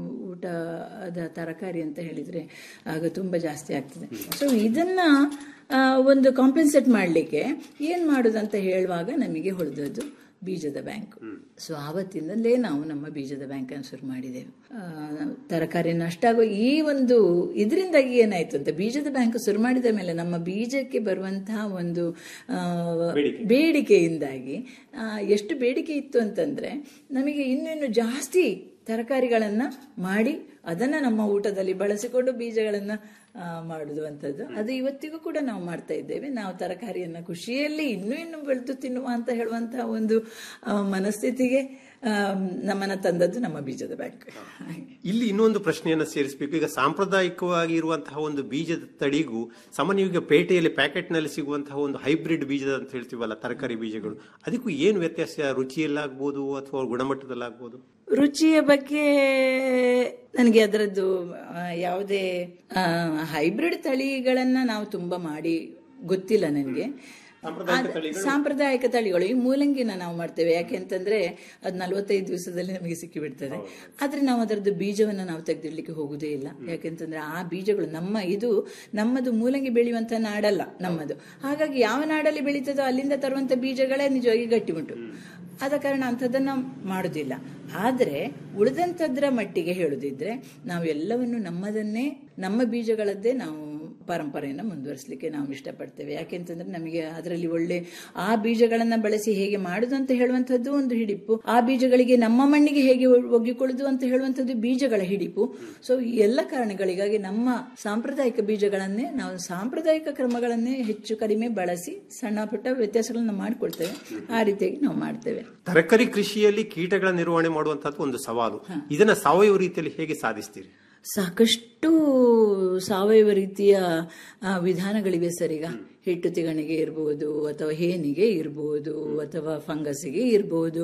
ಊಟದ ತರಕಾರಿ ಅಂತ ಹೇಳಿದರೆ ಆಗ ತುಂಬ ಜಾಸ್ತಿ ಆಗ್ತದೆ ಸೊ ಇದನ್ನು ಒಂದು ಕಾಂಪೆನ್ಸೇಟ್ ಮಾಡಲಿಕ್ಕೆ ಏನು ಮಾಡೋದಂತ ಹೇಳುವಾಗ ನಮಗೆ ಹೊಳೆದದ್ದು ಬೀಜದ ಬ್ಯಾಂಕ್ ಸೊ ಆವತ್ತಿಂದಲೇ ನಾವು ನಮ್ಮ ಬೀಜದ ಬ್ಯಾಂಕನ್ನು ಶುರು ಮಾಡಿದೆವು ಆ, ತರಕಾರಿ ನಷ್ಟ ಆಗೋ ಈ ಒಂದು ಇದರಿಂದಾಗಿ ಏನಾಯ್ತು ಅಂತ ಬೀಜದ ಬ್ಯಾಂಕ್ ಶುರು ಮಾಡಿದ ಮೇಲೆ ನಮ್ಮ ಬೀಜಕ್ಕೆ ಬರುವಂತಹ ಒಂದು ಆ, ಬೇಡಿಕೆಯಿಂದಾಗಿ ಆ, ಎಷ್ಟು ಬೇಡಿಕೆ ಇತ್ತು ಅಂತಂದ್ರೆ ನಮಗೆ ಇನ್ನೂ ಇನ್ನು ಜಾಸ್ತಿ ತರಕಾರಿಗಳನ್ನು ಮಾಡಿ ಅದನ್ನು ನಮ್ಮ ಊಟದಲ್ಲಿ ಬಳಸಿಕೊಂಡು ಬೀಜಗಳನ್ನು ಆ, ಮಾಡುದು ಅಂತದ್ದು ಅದು ಇವತ್ತಿಗೂ ಕೂಡ ನಾವು ಮಾಡ್ತಾ ಇದ್ದೇವೆ ನಾವು ತರಕಾರಿಯನ್ನು ಖುಷಿಯಲ್ಲಿ ಇನ್ನೂ ಇನ್ನೂ ಬೆಳೆದು ತಿನ್ನುವ ಅಂತ ಹೇಳುವಂತಹ ಒಂದು ಆ, ಮನಸ್ಥಿತಿಗೆ ಆ, ನಮ್ಮನ್ನ ತಂದದ್ದು ನಮ್ಮ ಬೀಜದ ಬ್ಯಾಂಕ್ ಇಲ್ಲಿ ಇನ್ನೊಂದು ಪ್ರಶ್ನೆಯನ್ನ ಸೇರಿಸಬೇಕು ಈಗ ಸಾಂಪ್ರದಾಯಿಕವಾಗಿ ಇರುವಂತಹ ಒಂದು ಬೀಜದ ತಳಿಗೂ ಸಾಮಾನ್ಯವಾಗಿ ಪೇಟೆಯಲ್ಲಿ ಪ್ಯಾಕೆಟ್ ನಲ್ಲಿ ಸಿಗುವಂತಹ ಒಂದು ಹೈಬ್ರಿಡ್ ಬೀಜದ ಅಂತ ಹೇಳ್ತೀವಲ್ಲ ತರಕಾರಿ ಬೀಜಗಳು ಅದಕ್ಕೂ ಏನು ವ್ಯತ್ಯಾಸ ರುಚಿಯಲ್ಲಾಗ್ಬೋದು ಅಥವಾ ಗುಣಮಟ್ಟದಲ್ಲಾಗ್ಬೋದು ರುಚಿಯ ಬಗ್ಗೆ ನನಗೆ ಅದರದ್ದು ಆ, ಯಾವುದೇ ಹೈಬ್ರಿಡ್ ತಳಿಗಳನ್ನ ನಾವು ತುಂಬಾ ಮಾಡಿ ಗೊತ್ತಿಲ್ಲ ನನಗೆ ಆದ್- ಸಾಂಪ್ರದಾಯಿಕ ತಳಿಗಳು ಈ ಮೂಲಂಗಿನ ನಾವು ಮಾಡ್ತೇವೆ ಯಾಕೆಂತಂದ್ರೆ ಅದು ನಲವತ್ತೈದು ದಿವಸದಲ್ಲಿ ನಮಗೆ ಸಿಕ್ಕಿ ಬಿಡ್ತದೆ ಆದ್ರೆ ನಾವು ಅದರದ್ದು ಬೀಜವನ್ನ ನಾವು ತೆಗೆದಿಡ್ಲಿಕ್ಕೆ ಹೋಗುದೇ ಇಲ್ಲ ಯಾಕೆಂತಂದ್ರೆ ಆ ಬೀಜಗಳು ನಮ್ಮ ಇದು ನಮ್ಮದು ಮೂಲಂಗಿ ಬೆಳೆಯುವಂತ ನಾಡಲ್ಲ ನಮ್ಮದು ಹಾಗಾಗಿ ಯಾವ ನಾಡಲ್ಲಿ ಬೆಳೀತದೋ ಅಲ್ಲಿಂದ ತರುವಂತ ಬೀಜಗಳೇ ನಿಜವಾಗಿ ಗಟ್ಟಿಮುಂಟು ಆದ ಕಾರಣ ಅಂಥದ್ದನ್ನ ಮಾಡುದಿಲ್ಲ ಆದ್ರೆ ಉಳಿದಂಥದ್ರ ಮಟ್ಟಿಗೆ ಹೇಳುದಿದ್ರೆ ನಾವು ಎಲ್ಲವನ್ನು ನಮ್ಮದನ್ನೇ ನಮ್ಮ ಬೀಜಗಳದ್ದೇ ನಾವು ಪರಂಪರೆಯನ್ನು ಮುಂದುವರಿಸಲಿಕ್ಕೆ ನಾವು ಇಷ್ಟಪಡ್ತೇವೆ ಯಾಕೆಂತಂದ್ರೆ ನಮಗೆ ಅದರಲ್ಲಿ ಒಳ್ಳೆ ಆ ಬೀಜಗಳನ್ನ ಬಳಸಿ ಹೇಗೆ ಮಾಡುದು ಅಂತ ಹೇಳುವಂಥದ್ದು ಒಂದು ಹಿಡಿಪು ಆ ಬೀಜಗಳಿಗೆ ನಮ್ಮ ಮಣ್ಣಿಗೆ ಹೇಗೆ ಒಗ್ಗಿಕೊಳ್ಳುದು ಅಂತ ಹೇಳುವಂಥದ್ದು ಬೀಜಗಳ ಹಿಡಿಪು ಸೊ ಈ ಎಲ್ಲ ಕಾರಣಗಳಿಗಾಗಿ ನಮ್ಮ ಸಾಂಪ್ರದಾಯಿಕ ಬೀಜಗಳನ್ನೇ ನಾವು ಸಾಂಪ್ರದಾಯಿಕ ಕ್ರಮಗಳನ್ನೇ ಹೆಚ್ಚು ಕಡಿಮೆ ಬಳಸಿ ಸಣ್ಣ ಪುಟ್ಟ ವ್ಯತ್ಯಾಸಗಳನ್ನ ಮಾಡಿಕೊಳ್ತೇವೆ ಆ ರೀತಿಯಾಗಿ ನಾವು ಮಾಡ್ತೇವೆ ತರಕಾರಿ ಕೃಷಿಯಲ್ಲಿ ಕೀಟಗಳ ನಿರ್ವಹಣೆ ಮಾಡುವಂತಹದ್ದು ಒಂದು ಸವಾಲು ಇದನ್ನ ಸಾವಯವ ರೀತಿಯಲ್ಲಿ ಹೇಗೆ ಸಾಧಿಸ್ತೀರಿ ಸಾಕಷ್ಟು ಸಾವಯವ ರೀತಿಯ ಆ, ವಿಧಾನಗಳಿವೆ ಸರ್ ಈಗ ಹಿಟ್ಟು ತಿಗಣಿಗೆ ಇರ್ಬೋದು ಅಥವಾ ಹೇನಿಗೆ ಇರ್ಬೋದು ಅಥವಾ ಫಂಗಸ್ಸಿಗೆ ಇರ್ಬೋದು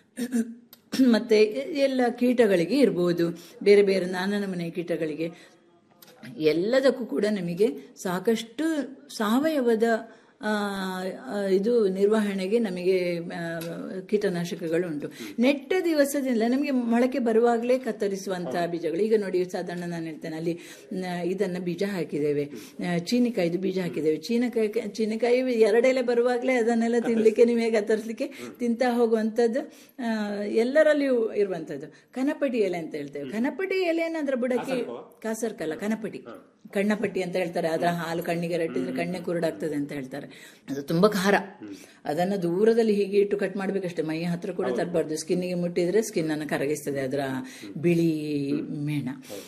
ಮತ್ತೆ ಎಲ್ಲ ಕೀಟಗಳಿಗೆ ಇರ್ಬೋದು ಬೇರೆ ಬೇರೆ ನಾನಾ ನಮೂನೆ ಕೀಟಗಳಿಗೆ ಎಲ್ಲದಕ್ಕೂ ಕೂಡ ನಮಗೆ ಸಾಕಷ್ಟು ಸಾವಯವದ ಆ, ಆ, ಇದು ನಿರ್ವಹಣೆಗೆ ನಮಗೆ ಆ, ಕೀಟನಾಶಕಗಳು ಉಂಟು ನೆಟ್ಟ ದಿವಸದಿಂದ ನಮಗೆ ಮೊಳಕೆ ಬರುವಾಗಲೇ ಕತ್ತರಿಸುವಂತಹ ಬೀಜಗಳು ಈಗ ನೋಡಿ ಸಾಧಾರಣ ನಾನು ಹೇಳ್ತೇನೆ ಅಲ್ಲಿ ನ, ಇದನ್ನ ಬೀಜ ಹಾಕಿದ್ದೇವೆ ಆ, ಚೀನಿಕಾಯ್ದು ಬೀಜ ಹಾಕಿದ್ದೇವೆ ಚೀನಕಾಯಿ ಚೀನಿಕಾಯಿ ಎರಡೆಲೆ ಬರುವಾಗಲೇ ಅದನ್ನೆಲ್ಲ ತಿನ್ಲಿಕ್ಕೆ ನಿಮಗೆ ಕತ್ತರಿಸಲಿಕ್ಕೆ ತಿಂತಾ ಹೋಗುವಂಥದ್ದು ಆ, ಎಲ್ಲರಲ್ಲಿಯೂ ಇರುವಂಥದ್ದು ಕನಪಟಿ ಎಲೆ ಅಂತ ಹೇಳ್ತೇವೆ ಕನಪಟಿ ಎಲೆಯನ್ನು ಅದರ ಬುಡಕ್ಕೆ ಕಾಸರ್ಕಲ್ಲ ಕನಪಟಿ ಕಣ್ಣಪಟ್ಟಿ ಅಂತ ಹೇಳ್ತಾರೆ ಅದರ ಹಾಲು ಕಣ್ಣಿಗೆ ರಟ್ಟಿದ್ರೆ ಕಣ್ಣೆ ಕುರುಡಾಗ್ತದೆ ಅಂತ ಹೇಳ್ತಾರೆ ಅದು ತುಂಬಾ ಖಾರ ಅದನ್ನ ದೂರದಲ್ಲಿ ಹೀಗೆ ಇಟ್ಟು ಕಟ್ ಮಾಡ್ಬೇಕಷ್ಟೇ ಮೈಯ ಹತ್ರ ಕೂಡ ತರಬಾರ್ದು ಸ್ಕಿನ್ನಿಗೆ ಮುಟ್ಟಿದ್ರೆ ಸ್ಕಿನ್ ಅನ್ನು ಕರಗಿಸ್ತದೆ ಅದರ ಬಿಳಿ ಮೇಣ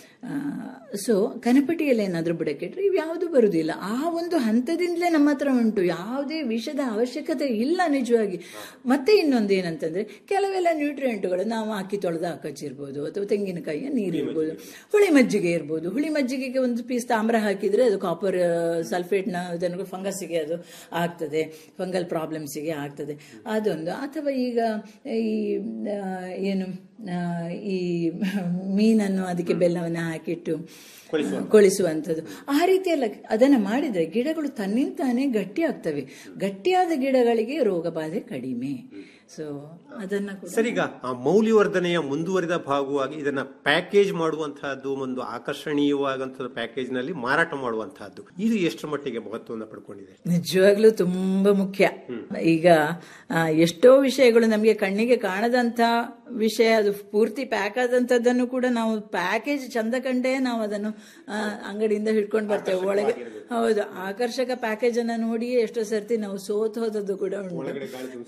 ಸೊ ಕನಪಟಿ ಎಲೆ ಏನಾದ್ರೂ ಬುಡಕ್ಕಿಟ್ರೆ ಇವು ಯಾವುದು ಬರುವುದಿಲ್ಲ ಆ ಒಂದು ಹಂತದಿಂದಲೇ ನಮ್ಮ ಹತ್ರ ಉಂಟು ಯಾವುದೇ ವಿಷದ ಅವಶ್ಯಕತೆ ಇಲ್ಲ ನಿಜವಾಗಿ ಮತ್ತೆ ಇನ್ನೊಂದು ಏನಂತಂದ್ರೆ ಕೆಲವೆಲ್ಲ ನ್ಯೂಟ್ರಿಯೆಂಟ್ಗಳು ನಾವು ಅಕ್ಕಿ ತೊಳೆದ ಅಕ್ಕಚ್ಚಿರ್ಬೋದು ಅಥವಾ ತೆಂಗಿನಕಾಯಿಯ ನೀರು ಇರ್ಬೋದು ಹುಳಿ ಮಜ್ಜಿಗೆ ಇರ್ಬೋದು ಹುಳಿ ಮಜ್ಜಿಗೆಗೆ ಒಂದು ಪೀಸ್ ತಾಮ್ರ ಹಾಕಿದ್ರೆ ಅದು ಕಾಪರ್ ಸಲ್ಫೇಟ್ನ ಇದನ್ನು ಫಂಗಸ್ಸಿಗೆ ಅದು ಆಗ್ತದೆ ಫಂಗಲ್ ಪ್ರಾಬ್ಲಮ್ಸಿಗೆ ಆಗ್ತದೆ ಅದೊಂದು ಅಥವಾ ಈಗ ಈ ಆ, ಏನು ಆ, ಈ ಮೀನನ್ನು ಅದಕ್ಕೆ ಬೆಲ್ಲವನ್ನು ಹಾಕಿಟ್ಟು ಕೊಳಿಸುವಂಥದ್ದು ಆ ರೀತಿ ಎಲ್ಲ ಅದನ್ನ ಮಾಡಿದ್ರೆ ಗಿಡಗಳು ತನ್ನಿಂತಾನೇ ಗಟ್ಟಿ ಆಗ್ತವೆ ಗಟ್ಟಿಯಾದ ಗಿಡಗಳಿಗೆ ರೋಗ ಬಾಧೆ ಕಡಿಮೆ ಸೊ ಅದನ್ನ ಕೂಡ ಸರ್ ಈಗ ಆ ಮೌಲ್ಯವರ್ಧನೆಯ ಮುಂದುವರಿದ ಭಾಗವಾಗಿ ಇದನ್ನ ಪ್ಯಾಕೇಜ್ ಮಾಡುವಂತಹದ್ದು ಒಂದು ಆಕರ್ಷಣೀಯವಾದಂತಹ ಪ್ಯಾಕೇಜ್ ನಲ್ಲಿ ಮಾರಾಟ ಮಾಡುವಂತಹದ್ದು ಇದು ಎಷ್ಟರ ಮಟ್ಟಿಗೆ ಮಹತ್ವವನ್ನು ಪಡ್ಕೊಂಡಿದೆ ನಿಜವಾಗ್ಲೂ ತುಂಬಾ ಮುಖ್ಯ ಈಗ ಆ, ಎಷ್ಟೋ ವಿಷಯಗಳು ನಮಗೆ ಕಣ್ಣಿಗೆ ಕಾಣದಂತ ವಿಷಯ ಅದು ಪೂರ್ತಿ ಪ್ಯಾಕ್ ಆದಂತದ್ದನ್ನು ಕೂಡ ನಾವು ಪ್ಯಾಕೇಜ್ ಚಂದ ಕಂಡೇ ನಾವು ಅದನ್ನು ಆ, ಅಂಗಡಿಯಿಂದ ಹಿಡ್ಕೊಂಡು ಬರ್ತೇವೆ ಒಳಗೆ ಹೌದು ಆಕರ್ಷಕ ಪ್ಯಾಕೇಜ್ ಅನ್ನ ನೋಡಿಯೇ ಎಷ್ಟೋ ಸರ್ತಿ ನಾವು ಸೋತ್ ಹೋದದ್ದು ಕೂಡ ಉಂಟು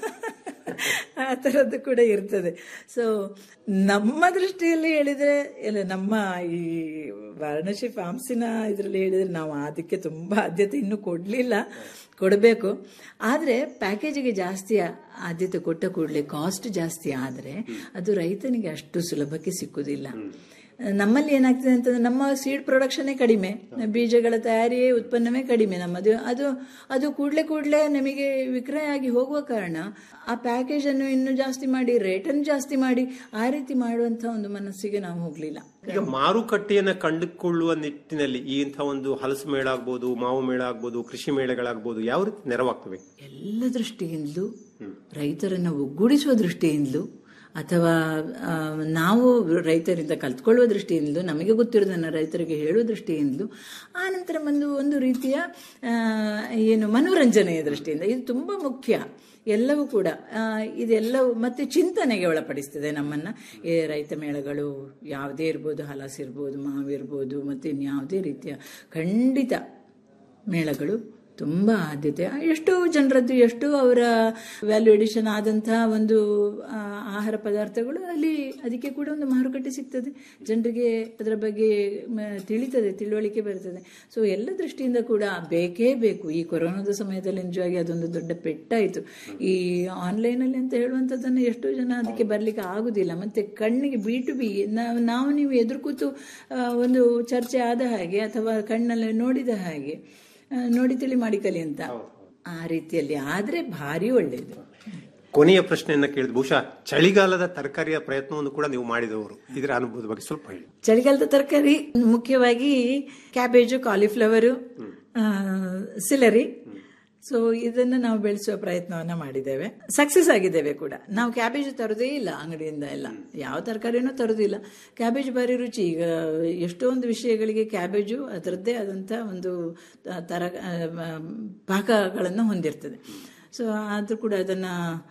ಆ ಥರದ್ದು ಕೂಡ ಇರ್ತದೆ ಸೊ ನಮ್ಮ ದೃಷ್ಟಿಯಲ್ಲಿ ಹೇಳಿದ್ರೆ ಇಲ್ಲ ನಮ್ಮ ಈ ವಾರಣಾಸಿ ಫಾರ್ಮ್ಸಿನ ಇದರಲ್ಲಿ ಹೇಳಿದ್ರೆ ನಾವು ಅದಕ್ಕೆ ತುಂಬಾ ಆದ್ಯತೆ ಇನ್ನೂ ಕೊಡಲಿಲ್ಲ ಕೊಡಬೇಕು ಆದರೆ ಪ್ಯಾಕೇಜಿಗೆ ಜಾಸ್ತಿ ಆದ್ಯತೆ ಕೊಟ್ಟ ಕೂಡಲೇ ಕಾಸ್ಟ್ ಜಾಸ್ತಿ ಆದರೆ ಅದು ರೈತನಿಗೆ ಅಷ್ಟು ಸುಲಭಕ್ಕೆ ಸಿಕ್ಕುದಿಲ್ಲ ನಮ್ಮಲ್ಲಿ ಏನಾಗ್ತದೆ ಅಂತಂದ್ರೆ ನಮ್ಮ ಸೀಡ್ ಪ್ರೊಡಕ್ಷನ್ನೇ ಕಡಿಮೆ ಬೀಜಗಳ ತಯಾರಿಯೇ ಉತ್ಪನ್ನವೇ ಕಡಿಮೆ ನಮ್ಮದು ಅದು ಅದು ಕೂಡಲೇ ಕೂಡಲೇ ನಮಗೆ ವಿಕ್ರಯ ಆಗಿ ಹೋಗುವ ಕಾರಣ ಆ ಪ್ಯಾಕೇಜ್ ಅನ್ನು ಇನ್ನೂ ಜಾಸ್ತಿ ಮಾಡಿ ರೇಟನ್ನು ಜಾಸ್ತಿ ಮಾಡಿ ಆ ರೀತಿ ಮಾಡುವಂತ ಒಂದು ಮನಸ್ಸಿಗೆ ನಾವು ಹೋಗ್ಲಿಲ್ಲ ಈಗ ಮಾರುಕಟ್ಟೆಯನ್ನ ಕಂಡುಕೊಳ್ಳುವ ನಿಟ್ಟಿನಲ್ಲಿ ಈ ಇಂಥ ಒಂದು ಹಲಸು ಮೇಳ ಆಗ್ಬೋದು ಮಾವು ಮೇಳ ಆಗ್ಬೋದು ಕೃಷಿ ಮೇಳಗಳಾಗ್ಬೋದು ಯಾವ ರೀತಿ ನೆರವಾಗ್ತವೆ ಎಲ್ಲ ದೃಷ್ಟಿಯಿಂದಲೂ ರೈತರನ್ನು ಒಗ್ಗೂಡಿಸುವ ದೃಷ್ಟಿಯಿಂದಲೂ ಅಥವಾ ಆ, ನಾವು ರೈತರಿಂದ ಕಲ್ತ್ಕೊಳ್ಳುವ ದೃಷ್ಟಿಯಿಂದಲೂ ನಮಗೆ ಗೊತ್ತಿರೋದನ್ನು ರೈತರಿಗೆ ಹೇಳುವ ದೃಷ್ಟಿಯಿಂದಲೂ ಆನಂತರ ಒಂದು ಒಂದು ರೀತಿಯ ಆ, ಏನು ಮನೋರಂಜನೆಯ ದೃಷ್ಟಿಯಿಂದ ಇದು ತುಂಬ ಮುಖ್ಯ ಎಲ್ಲವೂ ಕೂಡ ಆ, ಇದೆಲ್ಲವೂ ಮತ್ತೆ ಚಿಂತನೆಗೆ ಒಳಪಡಿಸ್ತದೆ ನಮ್ಮನ್ನ ಈ ರೈತ ಮೇಳಗಳು ಯಾವುದೇ ಇರ್ಬೋದು ಹಲಸಿರ್ಬೋದು ಮಾವಿರ್ಬೋದು ಮತ್ತೆ ಇನ್ಯಾವುದೇ ರೀತಿಯ ಖಂಡಿತ ಮೇಳಗಳು ತುಂಬ ಆದ್ಯತೆ ಎಷ್ಟೋ ಜನರದ್ದು ಎಷ್ಟೋ ಅವರ ವ್ಯಾಲ್ಯೂ ಎಡಿಷನ್ ಆದಂತಹ ಒಂದು ಆ, ಆಹಾರ ಪದಾರ್ಥಗಳು ಅಲ್ಲಿ ಅದಕ್ಕೆ ಕೂಡ ಒಂದು ಮಾರುಕಟ್ಟೆ ಸಿಗ್ತದೆ ಜನರಿಗೆ ಅದರ ಬಗ್ಗೆ ಮ, ತಿಳಿತದೆ ತಿಳುವಳಿಕೆ ಬರ್ತದೆ ಸೊ ಎಲ್ಲ ದೃಷ್ಟಿಯಿಂದ ಕೂಡ ಬೇಕೇ ಬೇಕು ಈ ಕೊರೋನಾದ ಸಮಯದಲ್ಲಿ ನಿಜವಾಗಿ ಅದೊಂದು ದೊಡ್ಡ ಪೆಟ್ಟಾಯಿತು ಈ ಆನ್ಲೈನಲ್ಲಿ ಅಂತ ಹೇಳುವಂಥದ್ದನ್ನು ಎಷ್ಟೋ ಜನ ಅದಕ್ಕೆ ಬರಲಿಕ್ಕೆ ಆಗುದಿಲ್ಲ ಮತ್ತೆ ಕಣ್ಣಿಗೆ ಬಿ ಟು ಬಿ ನಾವು ನೀವು ಎದುರು ಕೂತು ಆ, ಒಂದು ಚರ್ಚೆ ಆದ ಹಾಗೆ ಅಥವಾ ಕಣ್ಣಲ್ಲಿ ನೋಡಿದ ಹಾಗೆ ಆ, ನೋಡಿ ತಿಳಿ ಮಾಡಿ ಕಲಿ ಅಂತ ಆ ರೀತಿಯಲ್ಲಿ ಆದ್ರೆ ಭಾರಿ ಒಳ್ಳೆಯದು ಕೊನೆಯ ಪ್ರಶ್ನೆಯನ್ನ ಕೇಳಿದ ಬಹುಶಃ ಚಳಿಗಾಲದ ತರಕಾರಿಯ ಪ್ರಯತ್ನವನ್ನು ಕೂಡ ನೀವು ಮಾಡಿದವರು ಇದರ ಅನುಭವದ ಬಗ್ಗೆ ಸ್ವಲ್ಪ ಹೇಳಿ ಚಳಿಗಾಲದ ತರಕಾರಿ ಮುಖ್ಯವಾಗಿ ಕ್ಯಾಬೇಜು ಕಾಲಿಫ್ಲವರು ಸಿಲರಿ ಸೊ ಇದನ್ನು ನಾವು ಬೆಳೆಸುವ ಪ್ರಯತ್ನವನ್ನ ಮಾಡಿದ್ದೇವೆ ಸಕ್ಸಸ್ ಆಗಿದ್ದೇವೆ ಕೂಡ ನಾವು ಕ್ಯಾಬೇಜ್ ತರೋದೇ ಇಲ್ಲ ಅಂಗಡಿಯಿಂದ ಎಲ್ಲ ಯಾವ ತರಕಾರಿನೂ ತರೋದಿಲ್ಲ ಕ್ಯಾಬೇಜ್ ಭಾರಿ ರುಚಿ ಈಗ ಎಷ್ಟೊಂದು ವಿಷಯಗಳಿಗೆ ಕ್ಯಾಬೇಜು ಅದರದ್ದೇ ಆದಂಥ ಒಂದು ತರ ಪಾಕಗಳನ್ನು ಹೊಂದಿರ್ತದೆ ಸೊ ಆದರೂ ಕೂಡ ಅದನ್ನು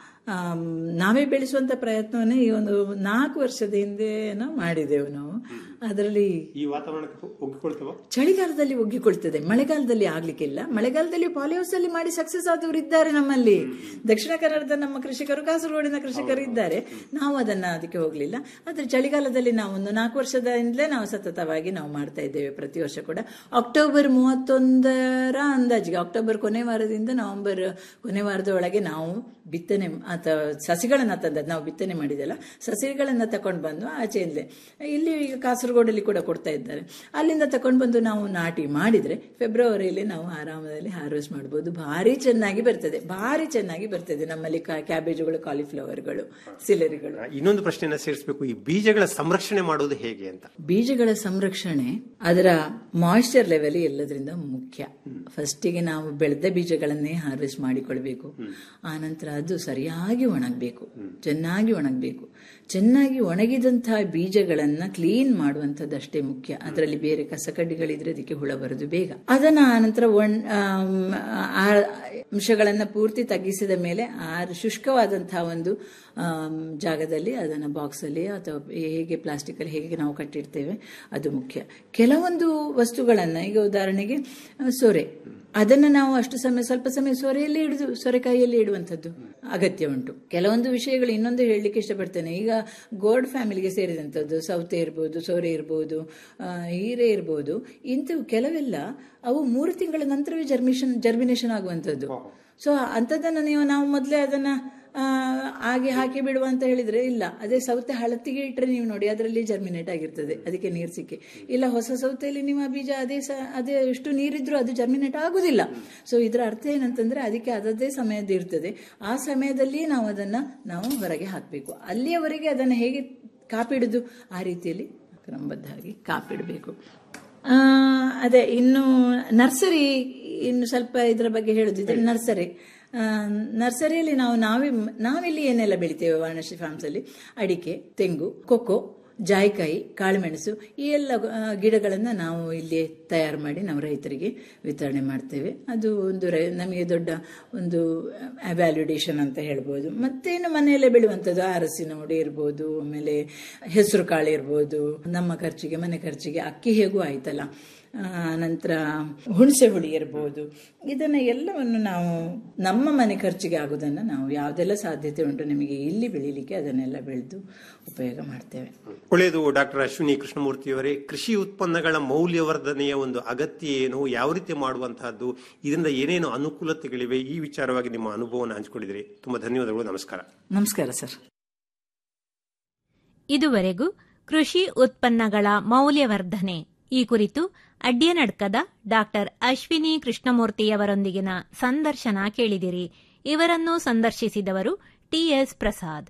ನಾವೇ ಬೆಳೆಸುವಂಥ ಪ್ರಯತ್ನವನ್ನೇ ಈ ಒಂದು ನಾಲ್ಕು ವರ್ಷದ ಹಿಂದೆ ನಾವು ಮಾಡಿದೆವು ನಾವು ಅದರಲ್ಲಿ ಈ ವಾತಾವರಣಕ್ಕೆ ಒಗ್ಗಿಕೊಳ್ತವ ಚಳಿಗಾಲದಲ್ಲಿ ಒಗ್ಗಿಕೊಳ್ತದೆ ಮಳೆಗಾಲದಲ್ಲಿ ಆಗ್ಲಿಕ್ಕಿಲ್ಲ ಮಳೆಗಾಲದಲ್ಲಿ ಪಾಲಿಹೌಸ್ ಅಲ್ಲಿ ಮಾಡಿ ಸಕ್ಸಸ್ ಆದವರು ಇದ್ದಾರೆ ನಮ್ಮಲ್ಲಿ ದಕ್ಷಿಣ ಕನ್ನಡದ ನಮ್ಮ ಕೃಷಿಕರು ಕಾಸರಗೋಡಿನ ಕೃಷಿಕರು ಇದ್ದಾರೆ ನಾವು ಅದನ್ನ ಅದಕ್ಕೆ ಹೋಗ್ಲಿಲ್ಲ ಆದ್ರೆ ಚಳಿಗಾಲದಲ್ಲಿ ನಾವು ಒಂದು ನಾಲ್ಕು ವರ್ಷದಿಂದಲೇ ನಾವು ಸತತವಾಗಿ ನಾವು ಮಾಡ್ತಾ ಇದ್ದೇವೆ ಪ್ರತಿ ವರ್ಷ ಕೂಡ ಅಕ್ಟೋಬರ್ ಮೂವತ್ತೊಂದರ ಅಂದಾಜಿಗೆ ಅಕ್ಟೋಬರ್ ಕೊನೆ ವಾರದಿಂದ ನವೆಂಬರ್ ಕೊನೆ ವಾರದ ಒಳಗೆ ನಾವು ಬಿತ್ತನೆ ಅಥವಾ ಸಸಿಗಳನ್ನ ತಂದದ್ದು ನಾವು ಬಿತ್ತನೆ ಮಾಡಿದೆಲ್ಲ ಸಸಿಗಳನ್ನ ತಕೊಂಡು ಬಂದು ಆಚೆಯಿಂದಲೇ ಇಲ್ಲಿ ಈಗ ಕಾಸರಗೋಡಲ್ಲಿ ಕೂಡ ಕೊಡ್ತಾ ಇದ್ದಾರೆ ಅಲ್ಲಿಂದ ತಕೊಂಡು ಬಂದು ನಾವು ನಾಟಿ ಮಾಡಿದ್ರೆ ಫೆಬ್ರವರಿಯಲ್ಲಿ ನಾವು ಆರಾಮದಲ್ಲಿ ಹಾರ್ವೆಸ್ಟ್ ಮಾಡ್ಬೋದು ಭಾರಿ ಚೆನ್ನಾಗಿ ಬರ್ತದೆ ಭಾರಿ ಚೆನ್ನಾಗಿ ಬರ್ತದೆ ನಮ್ಮಲ್ಲಿ ಕ್ಯಾಬೇಜುಗಳು ಕಾಲಿಫ್ಲವರ್ಗಳು ಸಿಲರಿಗಳು ಇನ್ನೊಂದು ಪ್ರಶ್ನೆಯನ್ನ ಸೇರಿಸಬೇಕು ಈ ಬೀಜಗಳ ಸಂರಕ್ಷಣೆ ಮಾಡೋದು ಹೇಗೆ ಅಂತ ಬೀಜಗಳ ಸಂರಕ್ಷಣೆ ಅದರ ಮಾಯಿಶ್ಚರ್ ಲೆವೆಲ್ ಎಲ್ಲದರಿಂದ ಮುಖ್ಯ ಫಸ್ಟಿಗೆ ನಾವು ಬೆಳೆದ ಬೀಜಗಳನ್ನೇ ಹಾರ್ವೆಸ್ಟ್ ಮಾಡಿಕೊಳ್ಬೇಕು ಆನಂತರ ಅದು ಸರಿಯಾಗಿ ಒಣಗಬೇಕು ಚೆನ್ನಾಗಿ ಒಣಗಬೇಕು ಚೆನ್ನಾಗಿ ಒಣಗಿದಂತಹ ಬೀಜಗಳನ್ನ ಕ್ಲೀನ್ ಮಾಡುವಂಥದ್ದು ಅಷ್ಟೇ ಮುಖ್ಯ ಅದರಲ್ಲಿ ಬೇರೆ ಕಸಕಡ್ಡಿಗಳಿದ್ರೆ ಅದಕ್ಕೆ ಹುಳ ಬರೋದು ಬೇಗ ಅದನ್ನ ಆನಂತರ ಒಣ್ ಆಮ್, ಆ ಅಂಶಗಳನ್ನ ಪೂರ್ತಿ ತಗ್ಗಿಸಿದ ಮೇಲೆ ಆ ಶುಷ್ಕವಾದಂತಹ ಒಂದು ಆಮ್, ಜಾಗದಲ್ಲಿ ಅದನ್ನು ಬಾಕ್ಸಲ್ಲಿ ಅಥವಾ ಹೇಗೆ ಪ್ಲಾಸ್ಟಿಕಲ್ಲಿ ಹೇಗೆ ನಾವು ಕಟ್ಟಿಡ್ತೇವೆ ಅದು ಮುಖ್ಯ ಕೆಲವೊಂದು ವಸ್ತುಗಳನ್ನು ಈಗ ಉದಾಹರಣೆಗೆ ಆ, ಸೊರೆ ಅದನ್ನು ನಾವು ಅಷ್ಟು ಸಮಯ ಸ್ವಲ್ಪ ಸಮಯ ಸೊರೆಯಲ್ಲಿ ಹಿಡಿದು ಸೊರೆಕಾಯಿಯಲ್ಲಿ ಇಡುವಂಥದ್ದು ಅಗತ್ಯ ಉಂಟು ಕೆಲವೊಂದು ವಿಷಯಗಳು ಇನ್ನೊಂದು ಹೇಳಲಿಕ್ಕೆ ಇಷ್ಟಪಡ್ತೇನೆ ಈಗ ಗೋಲ್ಡ್ ಫ್ಯಾಮಿಲಿಗೆ ಸೇರಿದಂಥದ್ದು ಸೌತೆ ಇರ್ಬೋದು ಸೋರೆ ಇರ್ಬೋದು ಆ, ಹೀರೆ ಇರ್ಬೋದು ಇಂಥವು ಕೆಲವೆಲ್ಲ ಅವು ಮೂರು ತಿಂಗಳ ನಂತರವೇ ಜರ್ಮಿಷನ್ ಜರ್ಮಿನೇಷನ್ ಆಗುವಂಥದ್ದು ಸೊ ಅಂಥದ್ದನ್ನು ನೀವು ನಾವು ಮೊದಲೇ ಅದನ್ನ ಆ, ಹಾಗೆ ಹಾಕಿ ಬಿಡುವ ಅಂತ ಹೇಳಿದ್ರೆ ಇಲ್ಲ ಅದೇ ಸೌತೆ ಹಳತ್ತಿಗೆ ಇಟ್ಟರೆ ನೀವು ನೋಡಿ ಅದರಲ್ಲಿ ಜರ್ಮಿನೇಟ್ ಆಗಿರ್ತದೆ ಅದಕ್ಕೆ ನೀರು ಸಿಕ್ಕಿ ಇಲ್ಲ ಹೊಸ ಸೌತೆಯಲ್ಲಿ ನಿಮ್ಮ ಬೀಜ ಅದೇ ಸ ಅದೇ ಎಷ್ಟು ನೀರಿದ್ರೂ ಅದು ಜರ್ಮಿನೇಟ್ ಆಗುದಿಲ್ಲ ಸೊ ಇದರ ಅರ್ಥ ಏನಂತಂದ್ರೆ ಅದಕ್ಕೆ ಅದರದ್ದೇ ಸಮಯದ ಇರ್ತದೆ ಆ ಸಮಯದಲ್ಲಿ ನಾವು ಅದನ್ನ ನಾವು ಹೊರಗೆ ಹಾಕಬೇಕು ಅಲ್ಲಿಯವರೆಗೆ ಅದನ್ನು ಹೇಗೆ ಕಾಪಿಡುದು ಆ ರೀತಿಯಲ್ಲಿ ಕ್ರಮಬದ್ಧವಾಗಿ ಕಾಪಿಡಬೇಕು ಆ, ಅದೇ ಇನ್ನು ನರ್ಸರಿ ಇನ್ನು ಸ್ವಲ್ಪ ಇದರ ಬಗ್ಗೆ ಹೇಳುದಿದ್ರೆ ನರ್ಸರಿ ಆ, ನರ್ಸರಿಯಲ್ಲಿ ನಾವು ನಾವೇ ನಾವಿಲ್ಲಿ ಏನೆಲ್ಲ ಬೆಳಿತೇವೆ ವಾರಣಾಸಿ ಫಾರ್ಮ್ಸ್ ಅಲ್ಲಿ ಅಡಿಕೆ ತೆಂಗು ಕೊಕ್ಕೋ ಜಾಯಿಕಾಯಿ ಕಾಳುಮೆಣಸು ಈ ಎಲ್ಲ ಆ, ಗಿಡಗಳನ್ನು ನಾವು ಇಲ್ಲಿ ತಯಾರು ಮಾಡಿ ನಾವು ರೈತರಿಗೆ ವಿತರಣೆ ಮಾಡ್ತೇವೆ ಅದು ಒಂದು ರೈ ನಮಗೆ ದೊಡ್ಡ ಒಂದು ವ್ಯಾಲ್ಯುಡೇಷನ್ ಅಂತ ಹೇಳ್ಬೋದು ಮತ್ತೇನು ಮನೆಯಲ್ಲೇ ಬೆಳೆಯುವಂಥದ್ದು ಅರಸಿನ ಹುಡಿ ಇರ್ಬೋದು ಆಮೇಲೆ ಹೆಸರು ಕಾಳು ಇರ್ಬೋದು ನಮ್ಮ ಖರ್ಚಿಗೆ ಮನೆ ಖರ್ಚಿಗೆ ಅಕ್ಕಿ ಹೇಗೂ ಆಯ್ತಲ್ಲ ಆ, ನಂತರ ಹುಣಸೆ ಹುಳಿ ಇರ್ಬೋದು ಇದನ್ನ ಎಲ್ಲವನ್ನು ನಾವು ನಮ್ಮ ಮನೆ ಖರ್ಚಿಗೆ ಆಗೋದನ್ನು ನಾವು ಯಾವುದೆಲ್ಲ ಸಾಧ್ಯತೆ ಉಂಟು ನಿಮಗೆ ಇಲ್ಲಿ ಬೆಳೀಲಿಕ್ಕೆ ಅದನ್ನೆಲ್ಲ ಬೆಳೆದು ಉಪಯೋಗ ಮಾಡ್ತೇವೆ ಒಳ್ಳೆಯದು ಡಾಕ್ಟರ್ ಅಶ್ವಿನಿ ಕೃಷ್ಣಮೂರ್ತಿಯವರೇ ಕೃಷಿ ಉತ್ಪನ್ನಗಳ ಮೌಲ್ಯವರ್ಧನೆಯ ಒಂದು ಅಗತ್ಯ ಏನು ಯಾವ ರೀತಿ ಮಾಡುವಂತಹದ್ದು ಇದರಿಂದ ಏನೇನು ಅನುಕೂಲತೆಗಳಿವೆ ಈ ವಿಚಾರವಾಗಿ ನಿಮ್ಮ ಅನುಭವವನ್ನು ಹಂಚಿಕೊಂಡಿದ್ರಿ ತುಂಬಾ ಧನ್ಯವಾದಗಳು ನಮಸ್ಕಾರ ನಮಸ್ಕಾರ ಸರ್ ಇದುವರೆಗೂ ಕೃಷಿ ಉತ್ಪನ್ನಗಳ ಮೌಲ್ಯವರ್ಧನೆ ಈ ಕುರಿತು ಅಡ್ಯನಡ್ಕದ ಡಾಕ್ಟರ್ ಅಶ್ವಿನಿ ಕೃಷ್ಣಮೂರ್ತಿಯವರೊಂದಿಗಿನ ಸಂದರ್ಶನ ಕೇಳಿದಿರಿ ಇವರನ್ನು ಸಂದರ್ಶಿಸಿದವರು ಟಿಎಸ್ ಪ್ರಸಾದ್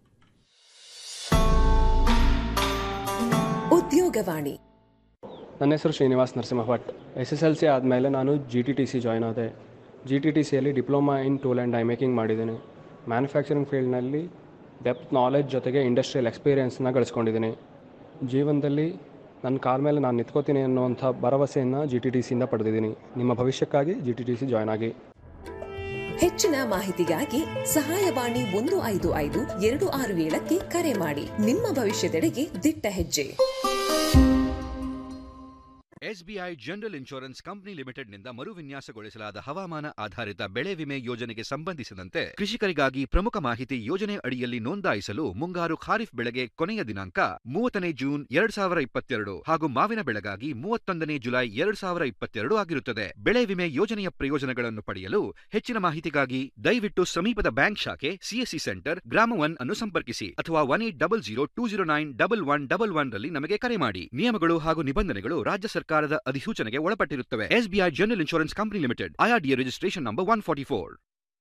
ಉದ್ಯೋಗವಾಣಿ ನನ್ನ ಹೆಸರು Srinivas Narasimha Bhat S S L C ಆದಮೇಲೆ ನಾನು G T T C join ಆದೆ ಜಿ ಟಿ ಟಿ ಸಿಯಲ್ಲಿ diploma in tool and die making ಮಾಡಿದ್ದೀನಿ ಮ್ಯಾನುಫ್ಯಾಕ್ಚರಿಂಗ್ ಫೀಲ್ಡ್ನಲ್ಲಿ ಡೆಪ್ತ್ ನಾಲೆಜ್ ಜೊತೆಗೆ ಇಂಡಸ್ಟ್ರಿಯಲ್ ಎಕ್ಸ್ಪೀರಿಯೆನ್ಸ್ನ ಗಳಿಸ್ಕೊಂಡಿದ್ದೀನಿ ಜೀವನದಲ್ಲಿ ನನ್ನ ಕಾಲ ಮೇಲೆ ನಾನು ನಿಂತ್ಕೋತೀನಿ ಅನ್ನುವಂಥ ಭರವಸೆಯನ್ನು ಜಿ ಟಿ ಟಿ ಸಿಯಿಂದ ಪಡೆದಿದ್ದೀನಿ ನಿಮ್ಮ ಭವಿಷ್ಯಕ್ಕಾಗಿ G T T C join ಆಗಿ ಹೆಚ್ಚಿನ ಮಾಹಿತಿಗಾಗಿ ಸಹಾಯವಾಣಿ ಒಂದು ಐದು ಐದು ಎರಡು ಆರು ಏಳಕ್ಕೆ ಕರೆ ಮಾಡಿ ನಿಮ್ಮ ಭವಿಷ್ಯದೆಡೆಗೆ ದಿಟ್ಟ ಹೆಜ್ಜೆ ಎಸ್ಬಿಐ ಜನರಲ್ ಇನ್ಶೂರೆನ್ಸ್ ಕಂಪನಿ ಲಿಮಿಟೆಡ್ನಿಂದ ಮರುವಿನ್ಯಾಸಗೊಳಿಸಲಾದ ಹವಾಮಾನ ಆಧಾರಿತ ಬೆಳೆ ವಿಮೆ ಯೋಜನೆಗೆ ಸಂಬಂಧಿಸಿದಂತೆ ಕೃಷಿಕರಿಗಾಗಿ ಪ್ರಮುಖ ಮಾಹಿತಿ ಯೋಜನೆ ಅಡಿಯಲ್ಲಿ ನೋಂದಾಯಿಸಲು ಮುಂಗಾರು ಖಾರಿಫ್ ಬೆಳೆಗೆ ಕೊನೆಯ ದಿನಾಂಕ ಮೂವತ್ತನೇ ಜೂನ್ ಎರಡ್ ಸಾವಿರ ಇಪ್ಪತ್ತೆರಡು ಹಾಗೂ ಮಾವಿನ ಬೆಳೆಗಾಗಿ ಮೂವತ್ತೊಂದನೇ ಜುಲೈ ಎರಡ್ ಸಾವಿರ ಇಪ್ಪತ್ತೆರಡು ಆಗಿರುತ್ತದೆ ಬೆಳೆ ವಿಮೆ ಯೋಜನೆಯ ಪ್ರಯೋಜನಗಳನ್ನು ಪಡೆಯಲು ಹೆಚ್ಚಿನ ಮಾಹಿತಿಗಾಗಿ ದಯವಿಟ್ಟು ಸಮೀಪದ ಬ್ಯಾಂಕ್ ಶಾಖೆ ಸಿಎಸ್ಸಿ ಸೆಂಟರ್ ಗ್ರಾಮ ಒನ್ ಅನ್ನು ಸಂಪರ್ಕಿಸಿ ಅಥವಾ one eight double zero two zero nine double one double one ರಲ್ಲಿ ನಮಗೆ ಕರೆ ಮಾಡಿ ನಿಯಮಗಳು ಹಾಗೂ ನಿಬಂಧನೆಗಳು ರಾಜ್ಯ ಸರ್ಕಾರದ ಅಧಿಸೂಚನೆಗೆ ಒಳಪಟ್ಟಿರುತ್ತವೆ SBI general insurance company limited IRDA registration number one forty four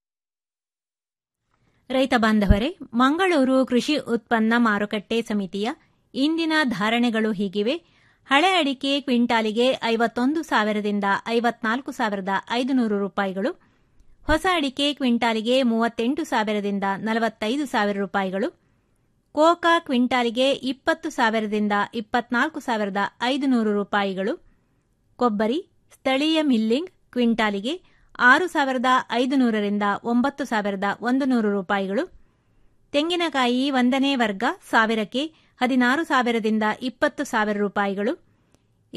ರೈತ ಬಾಂಧವರೇ ಮಂಗಳೂರು ಕೃಷಿ ಉತ್ಪನ್ನ ಮಾರುಕಟ್ಟೆ ಸಮಿತಿಯ ಇಂದಿನ ಧಾರಣೆಗಳು ಹೀಗಿವೆ ಹಳೆ ಅಡಿಕೆ ಕ್ವಿಂಟಾಲಿಗೆ ಐವತ್ತೊಂದು ಸಾವಿರದಿಂದ ಐವತ್ನಾಲ್ಕು ಸಾವಿರದ ಐದುನೂರು ರೂಪಾಯಿಗಳು ಹೊಸ ಅಡಿಕೆ ಕ್ವಿಂಟಾಲಿಗೆ ಮೂವತ್ತೆಂಟು ಸಾವಿರದಿಂದ ನಲವತ್ತೈದು ಸಾವಿರ ರೂಪಾಯಿಗಳು ಕೋಕಾ ಕ್ವಿಂಟಾಲಿಗೆ ಇಪ್ಪತ್ತು ಸಾವಿರದಿಂದ ಇಪ್ಪತ್ನಾಲ್ಕು ಸಾವಿರದ ಐದುನೂರು ರೂಪಾಯಿಗಳು ಕೊಬ್ಬರಿ ಸ್ಥಳೀಯ ಮಿಲ್ಲಿಂಗ್ ಕ್ವಿಂಟಾಲಿಗೆ ಆರು ಸಾವಿರದ ಐದುನೂರರಿಂದ ಒಂಬತ್ತು ಸಾವಿರದ ಒಂದು ನೂರು ರೂಪಾಯಿಗಳು ತೆಂಗಿನಕಾಯಿ ಒಂದನೇ ವರ್ಗ ಸಾವಿರಕ್ಕೆ ಹದಿನಾರು ಸಾವಿರದಿಂದ ಇಪ್ಪತ್ತು ಸಾವಿರ ರೂಪಾಯಿಗಳು